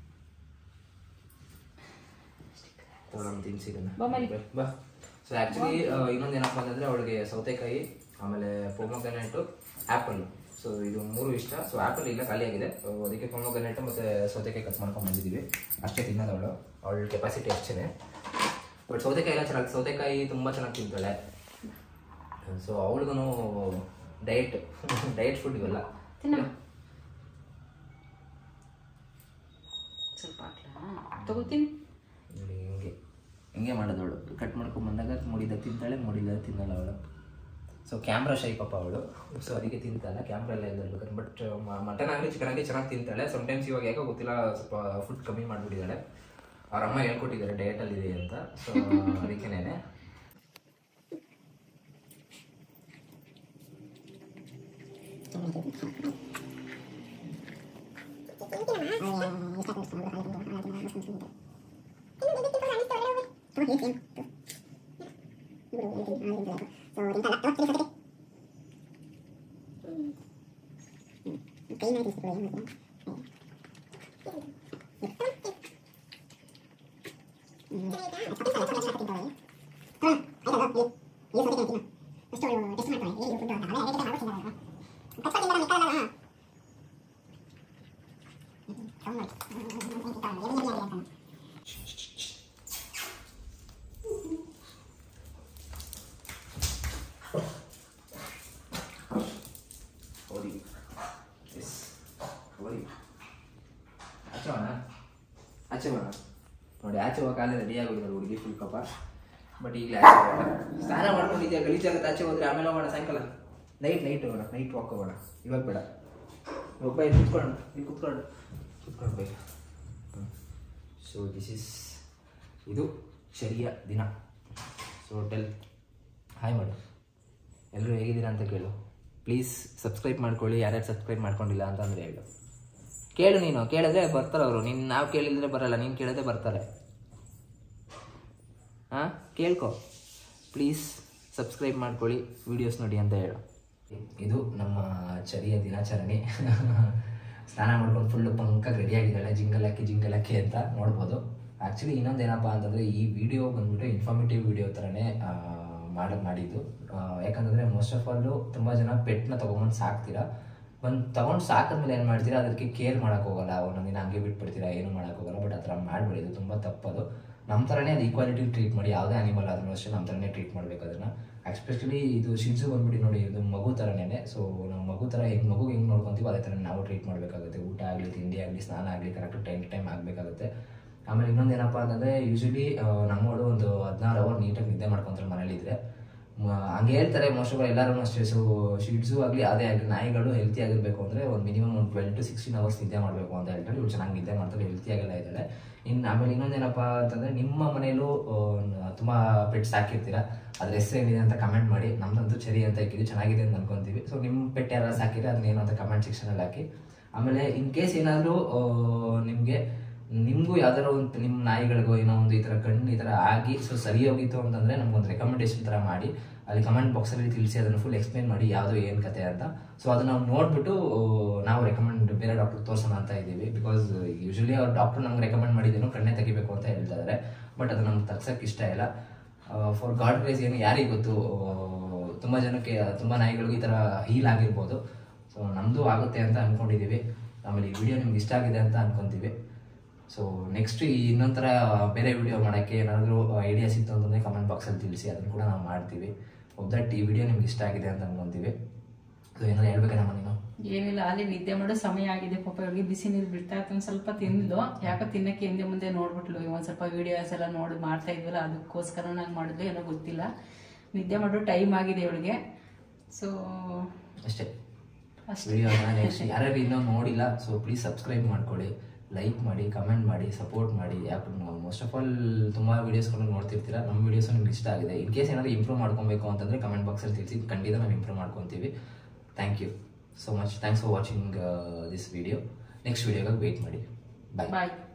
ನಮ್ಮ ತಿನ್ಸಿದನ್ನ ಬಾ ಮಲ್ಲಿ. ಬಾ ಸೊ ಆ್ಯಕ್ಚುಲಿ ಇನ್ನೊಂದು ಏನಪ್ಪ ಅಂತಂದರೆ ಅವಳಿಗೆ ಸೌತೆಕಾಯಿ ಆಮೇಲೆ ಪೊಮೊಗ್ರನೇಟು ಆ್ಯಪಲ್ ಸೊ ಇದು ಮೂರು ಇಷ್ಟ ಸೊ ಆ್ಯಪಲ್ ಇಲ್ಲ ಖಾಲಿಯಾಗಿದೆ So, ಅದಕ್ಕೆ ಪೊಮೊಗ್ರನೇಟು ಮತ್ತು ಸೌತೆಕಾಯಿ ಕಟ್ ಮಾಡ್ಕೊಂಡು ಬಂದಿದ್ದೀವಿ ಅಷ್ಟೇ ತಿನ್ನೋದು ಅವಳು ಅವಳ ಕೆಪಾಸಿಟಿ ಅಷ್ಟೇ ಬಟ್ ಸೌತೆಕಾಯಿ ಎಲ್ಲ ಚೆನ್ನಾಗಿ ಸೌತೆಕಾಯಿ ತುಂಬ ಚೆನ್ನಾಗಿ ತಿಂತಾಳೆ ಸೊ ಅವಳಿಗೂ ಡಯಟ್ ಡಯಟ್ ಫುಡ್ ಇವೆಲ್ಲ ತಿನ್ನ ಸ್ವಲ್ಪ ಹಾಕ್ಲಾ ತಗೋತೀನಿ ನೋಡಿ ಹಿಂಗೆ ಹಿಂಗೆ ಮಾಡೋದು ಅವಳು ಕಟ್ ಮಾಡ್ಕೊಂಡು ಬಂದಾಗ ಮುಡಿದ ತಿಂತಾಳೆ ಮುಡಿದ ತಿನ್ನಲ್ಲ ಅವಳು ಸೊ ಕ್ಯಾಮ್ರಾ ಶೈ ಪಾಪ ಅವಳು ಸೊ ಅದಕ್ಕೆ ತಿಂತಲ್ಲ ಕ್ಯಾಮ್ರಾ ಎಲ್ಲ ಇಲ್ಲಬೇಕಾದ್ರೆ ಬಟ್ ಮಟನ್ ಆಗಲಿ ಚಿಕನ್ ಆಗಲಿ ಚೆನ್ನಾಗಿ ತಿಂತಾಳೆ ಸಮ್ಟೈಮ್ಸ್ ಇವಾಗ ಯಾಕೋ ಗೊತ್ತಿಲ್ಲ ಸ್ವಲ್ಪ ಫುಡ್ ಕಮ್ಮಿ ಮಾಡಿಬಿಟ್ಟಿದ್ದಾಳೆ ಅವ್ರ ಅಮ್ಮ ಹೇಳ್ಕೊಟ್ಟಿದ್ದಾರೆ ಡಯಟಲ್ಲಿ ಇದೆ ಅಂತ ಸೊ ಅದಕ್ಕೇನೆ ಓದಿ ಎಸ್ ಓದಿ ಆಚೆ ಹೋಗೋಣ ಆಚೆ ಹೋಗೋಣ ನೋಡಿ ಆಚೆ ಹೋಗೋ ಕಾಲೇ ರೆಡಿ ಆಗೋಗಿದ್ದಾರೆ ಹುಡುಗಿ ಫುಲ್ ಕಪ ಬಟ್ ಈಗಲೇ ಆಚೆ ಹೋಗೋಣ ಸ್ನಾನ ಮಾಡ್ಕೊಂಡಿದ್ಯಾ ಗಲೀಜಾಗುತ್ತೆ ಆಚೆ ಹೋದ್ರೆ ಆಮೇಲೆ ಹೋಗೋಣ ಸಾಯಂಕಾಲ ನೈಟ್ ನೈಟ್ ಹೋಗೋಣ ನೈಟ್ ವಾಕ್ ಹೋಗೋಣ ಇವಾಗ ಬೇಡ ಇವಾಗ ಬೈ ಕುತ್ಕೊಂಡು ಇಲ್ಲಿ ಕುತ್ಕೊಂಡು ಕುತ್ಕೊಂಡು ಬೈ ಸೊ ದಿಸ್ ಇಸ್ ಇದು ಶರಿಯ ದಿನ ಸೊ ಟೆಲ್ ಹಾಯ್ ಮಾಡು ಎಲ್ಲರೂ ಹೇಗಿದ್ದೀರಾ ಅಂತ ಕೇಳು ಪ್ಲೀಸ್ ಸಬ್ಸ್ಕ್ರೈಬ್ ಮಾಡ್ಕೊಳ್ಳಿ ಯಾರ್ಯಾರು ಸಬ್ಸ್ಕ್ರೈಬ್ ಮಾಡ್ಕೊಂಡಿಲ್ಲ ಅಂತಂದರೆ ಹೇಳು ಕೇಳು ನೀನು ಕೇಳಿದ್ರೆ ಬರ್ತಾರೆ ಅವರು ನೀನು ನಾವು ಕೇಳಿದ್ರೆ ಬರಲ್ಲ ನೀನು ಕೇಳಿದ್ರೆ ಬರ್ತಾರೆ ಹಾಂ ಕೇಳ್ಕೊ ಪ್ಲೀಸ್ ಸಬ್ಸ್ಕ್ರೈಬ್ ಮಾಡ್ಕೊಳ್ಳಿ ವೀಡಿಯೋಸ್ ನೋಡಿ ಅಂತ ಹೇಳು ಇದು ನಮ್ಮ ಚರಿಯ ದಿನಾಚರಣೆ ಸ್ನಾನ ಮಾಡ್ಕೊಂಡು ಫುಲ್ಲು ಪಂಕಾಗಿ ರೆಡಿ ಆಗಿದ್ದಾಳೆ ಜಿಂಗಲ್ ಹಾಕಿ ಜಿಂಗಲ್ ಹಾಕಿ ಅಂತ ನೋಡ್ಬೋದು ಆ್ಯಕ್ಚುಲಿ ಇನ್ನೊಂದೇನಪ್ಪ ಅಂತಂದರೆ ಈ ವಿಡಿಯೋ ಬಂದ್ಬಿಟ್ಟು ಇನ್ಫಾರ್ಮೇಟಿವ್ ವಿಡಿಯೋ ಥರನೇ ಮಾಡೋದು ಮಾಡಿದ್ದು ಆ, ಯಾಕಂತಂದರೆ ಮೋಸ್ಟ್ ಆಫ್ ಆಲು ತುಂಬ ಜನ ಪೆಟ್ನ ತೊಗೊಂಬಂದು ಸಾಕ್ತೀರಾ ಬಂದು ತೊಗೊಂಡು ಸಾಕಿದ್ಮೇಲೆ ಏನು ಮಾಡ್ತೀರಾ ಅದಕ್ಕೆ ಕೇರ್ ಮಾಡೋಕೆ ಹೋಗಲ್ಲ ಒಂದೊಂದು ದಿನ ಹಂಗೆ ಬಿಟ್ಬಿಡ್ತೀರಾ ಏನು ಮಾಡೋಕೆ ಹೋಗಲ್ಲ ಬಟ್ ಆ ಥರ ಮಾಡಬೇಡಿ ಇದು ತುಂಬ ತಪ್ಪದು ನಮ್ಮ ಥರನೇ ಅದು ಈಕ್ವಾಲಿಟಿ ಟ್ರೀಟ್ ಮಾಡಿ ಯಾವುದೇ ಅನಿಮಲ್ ಆದ್ರೂ ಅಷ್ಟೇ ನಮ್ಮ ಥರನೇ ಟ್ರೀಟ್ ಮಾಡಬೇಕು ಅದನ್ನು ಎಸ್ಪೆಷಲಿ ಇದು ಶಿಡ್ಸು ಬಂದ್ಬಿಟ್ಟು ನೋಡಿ ಇದು ಮಗು ಥರನೇ ಸೊ ನಾವು ಮಗು ಥರ ಹೆಂಗೆ ಮಗು ಹೆಂಗೆ ನೋಡ್ಕೊತೀವೋ ಅದೇ ಥರ ನಾವು ಟ್ರೀಟ್ ಮಾಡಬೇಕಾಗುತ್ತೆ ಊಟ ಆಗಲಿ ತಿಂಡಿ ಆಗಲಿ ಸ್ನಾನ ಆಗಲಿ ಕರೆಕ್ಟ್ ಟೈಮ್ ಟೈಮ್ ಆಗಬೇಕಾಗುತ್ತೆ ಆಮೇಲೆ ಇನ್ನೊಂದು ಏನಪ್ಪ ಅಂತಂದರೆ ಯೂಶಲಿ ನಮ್ಮೋಳು ಒಂದು ಹದಿನಾರು ಅವರ್ ನೀಟಾಗಿ ನಿದ್ದೆ ಮಾಡ್ಕೊತಾರೆ ಮನೇಲಿದ್ರೆ ಮ- ಹಂಗೆ ಹೇಳ್ತಾರೆ ಮೋಸ್ಟ್ ಆಫ್ ಎಲ್ಲರೂ ಅಷ್ಟೇ ಸೊ ಶೀಟ್ಸು ಆಗಲಿ ಅದೇ ಆಗಲಿ ನಾಯಿಗಳು ಹೆಲ್ತಿ ಆಗಿರಬೇಕು ಅಂದರೆ ಒಂದು ಮಿನಿಮಮ್ ಒಂದು ಟ್ವೆಲ್ ಟು ಸಿಕ್ಸ್ಟೀನ್ ಅವರ್ಸ್ ನಿದ್ದೆ ಮಾಡಬೇಕು ಅಂತ ಹೇಳ್ತಾರೆ ಇವಳು ಚೆನ್ನಾಗಿ ನಿದ್ದೆ ಮಾಡ್ತಾರೆ ಹೆಲ್ತಿ ಆಗೆಲ್ಲ ಇದ್ದಾಳೆ ಇನ್ನು ಆಮೇಲೆ ಇನ್ನೊಂದೇನಪ್ಪ ಅಂತಂದರೆ ನಿಮ್ಮ ಮನೆಯಲ್ಲೂ ತುಂಬ ಪೆಟ್ ಸಾಕಿರ್ತೀರ ಅದ್ರ ಹೆಸರು ಏನಿದೆ ಅಂತ ಕಮೆಂಟ್ ಮಾಡಿ ನಮ್ದಂತೂ ಚರಿ ಅಂತ ಇಕ್ಕಿದ್ವಿ ಚೆನ್ನಾಗಿದೆ ಅಂತ ಅನ್ಕೊಂತೀವಿ ಸೊ ನಿಮ್ಮ ಪೆಟ್ ಯಾರು ಸಾಕಿದ್ರೆ ಅದನ್ನ ಏನು ಅಂತ ಕಮೆಂಟ್ ಸೆಕ್ಷನಲ್ಲಿ ಹಾಕಿ ಆಮೇಲೆ ಇನ್ ಕೇಸ್ ಏನಾದರೂ ನಿಮಗೆ ನಿಮಗೂ ಯಾವ್ದಾರು ಒಂದು ನಿಮ್ಮ ನಾಯಿಗಳಿಗೋ ಏನೋ ಒಂದು ಈ ಥರ ಕಣ್ಣು ಈ ಥರ ಆಗಿ ಸೊ ಸರಿ ಹೋಗಿತ್ತು ಅಂತಂದರೆ ನಮ್ಗೊಂದು ರೆಕಮೆಂಡೇಶನ್ ಥರ ಮಾಡಿ ಅಲ್ಲಿ ಕಮೆಂಟ್ ಬಾಕ್ಸಲ್ಲಿ ತಿಳಿಸಿ ಅದನ್ನು ಫುಲ್ ಎಕ್ಸ್ಪ್ಲೇನ್ ಮಾಡಿ ಯಾವುದು ಏನು ಕತೆ ಅಂತ ಸೊ ಅದನ್ನ ನಾವು ನೋಡ್ಬಿಟ್ಟು ನಾವು ರೆಕಮೆಂಡ್ ಬೇರೆ ಡಾಕ್ಟರ್ ತೋರ್ಸೋಣ ಅಂತ ಇದ್ದೀವಿ ಬಿಕಾಸ್ ಯೂಶಲಿ ಅವ್ರು ಡಾಕ್ಟರ್ ನಮ್ಗೆ ರೆಕಮೆಂಡ್ ಮಾಡಿದ್ದೇನು ಕಣ್ಣೇ ತೆಗಿಬೇಕು ಅಂತ ಹೇಳ್ತಾ ಇದ್ದಾರೆ ಬಟ್ ಅದು ನಮ್ಗೆ ತಗ್ಸಕ್ಕೆ ಇಷ್ಟ ಇಲ್ಲ ಫಾರ್ ಗಾಡ್ ಪ್ಲೇಸ್ ಏನು ಯಾರಿಗೆ ಗೊತ್ತು ತುಂಬ ಜನಕ್ಕೆ ತುಂಬ ನಾಯಿಗಳಿಗೂ ಈ ಥರ ಹೀಲ್ ಆಗಿರ್ಬೋದು ಸೊ ನಮ್ಮದು ಆಗುತ್ತೆ ಅಂತ ಅಂದ್ಕೊಂಡಿದ್ದೀವಿ ಆಮೇಲೆ ಈ ವಿಡಿಯೋ ನಿಮ್ಗೆ ಇಷ್ಟ ಆಗಿದೆ ಅಂತ ಅನ್ಕೊಂತೀವಿ ಸೊ ನೆಕ್ಸ್ಟ್ ಈ ಇನ್ನೊಂಥರ ಬೇರೆ ವಿಡಿಯೋ ಮಾಡೋಕ್ಕೆ ಏನಾದರೂ ಐಡಿಯಾ ಸಿಕ್ತು ಅಂತಂದರೆ ಕಮೆಂಟ್ ಬಾಕ್ಸಲ್ಲಿ ತಿಳಿಸಿ ಅದನ್ನು ಕೂಡ ನಾವು ಮಾಡ್ತೀವಿ ಒಬ್ ದಟ್ ಈ ವಿಡಿಯೋ ನಿಮ್ಗೆ ಇಷ್ಟ ಆಗಿದೆ ಅಂತ ಅನ್ಕೊಂತೀವಿ ಸೊ ಏನಾದ್ರು ಹೇಳ್ಬೇಕೇನಮ್ಮ ನೀನು ಏನಿಲ್ಲ ಅಲ್ಲಿ ನಿದ್ದೆ ಮಾಡೋ ಸಮಯ ಆಗಿದೆ ಪಾಪ ಇವ್ರಿಗೆ ಬಿಸಿ ನೀರು ಬಿಡ್ತಾ ಇತ್ತು ಒಂದ್ ಸ್ವಲ್ಪ ತಿಂದ್ಲು ಯಾಕೋ ತಿನ್ನಕ್ಕೆ ಹಿಂದೆ ಮುಂದೆ ನೋಡ್ಬಿಟ್ಲು ಒಂದ್ ಸ್ವಲ್ಪ ವಿಡಿಯೋಸ್ ಎಲ್ಲ ನೋಡಿ ಮಾಡ್ತಾ ಇದ್ವಲ್ಲ ಅದಕ್ಕೋಸ್ಕರ ನಾನು ಮಾಡಿದ್ಲು ಏನೋ ಗೊತ್ತಿಲ್ಲ ನಿದ್ದೆ ಮಾಡೋ ಟೈಮ್ ಆಗಿದೆ ಇವಳಿಗೆ ಸೊ ಅಷ್ಟೇ ಅಷ್ಟೇ. ವಿಡಿಯೋನ ನೆಕ್ಸ್ಟ್ ಯಾರ್ಯಾರು ಇನ್ನೂ ನೋಡಿಲ್ಲ ಸೊ ಪ್ಲೀಸ್ ಸಬ್ಸ್ಕ್ರೈಬ್ ಮಾಡ್ಕೊಳ್ಳಿ ಲೈಕ್ ಮಾಡಿ ಕಮೆಂಟ್ ಮಾಡಿ ಸಪೋರ್ಟ್ ಮಾಡಿ ಯಾಕೆ ಮೋಸ್ಟ್ ಆಫ್ ಆಲ್ ತುಂಬ ವೀಡಿಯೋಸ್ಗಳನ್ನು ನೋಡ್ತಿರ್ತೀರಾ ನಮ್ಮ ವೀಡಿಯೋಸ್ ನಿಮ್ಗೆ ಇಷ್ಟ ಆಗಿದೆ ಇನ್ ಕೇಸ್ ಏನಾದರೂ ಇಂಪ್ರೂವ್ ಮಾಡ್ಕೊಬೇಕು ಅಂತಂದರೆ ಕಮೆಂಟ್ ಬಾಕ್ಸಲ್ಲಿ ತಿಳಿಸಿ ಖಂಡಿತ ನಾವು ಇಂಪ್ರೂವ್ ಮಾಡ್ಕೊತೀವಿ thank you so much thanks for watching this video next ವಿಡಿಯೋಗಾಗಿ ವೆಯ್ಟ್ ಮಾಡಿ ಬಾಯ್ ಬಾಯ್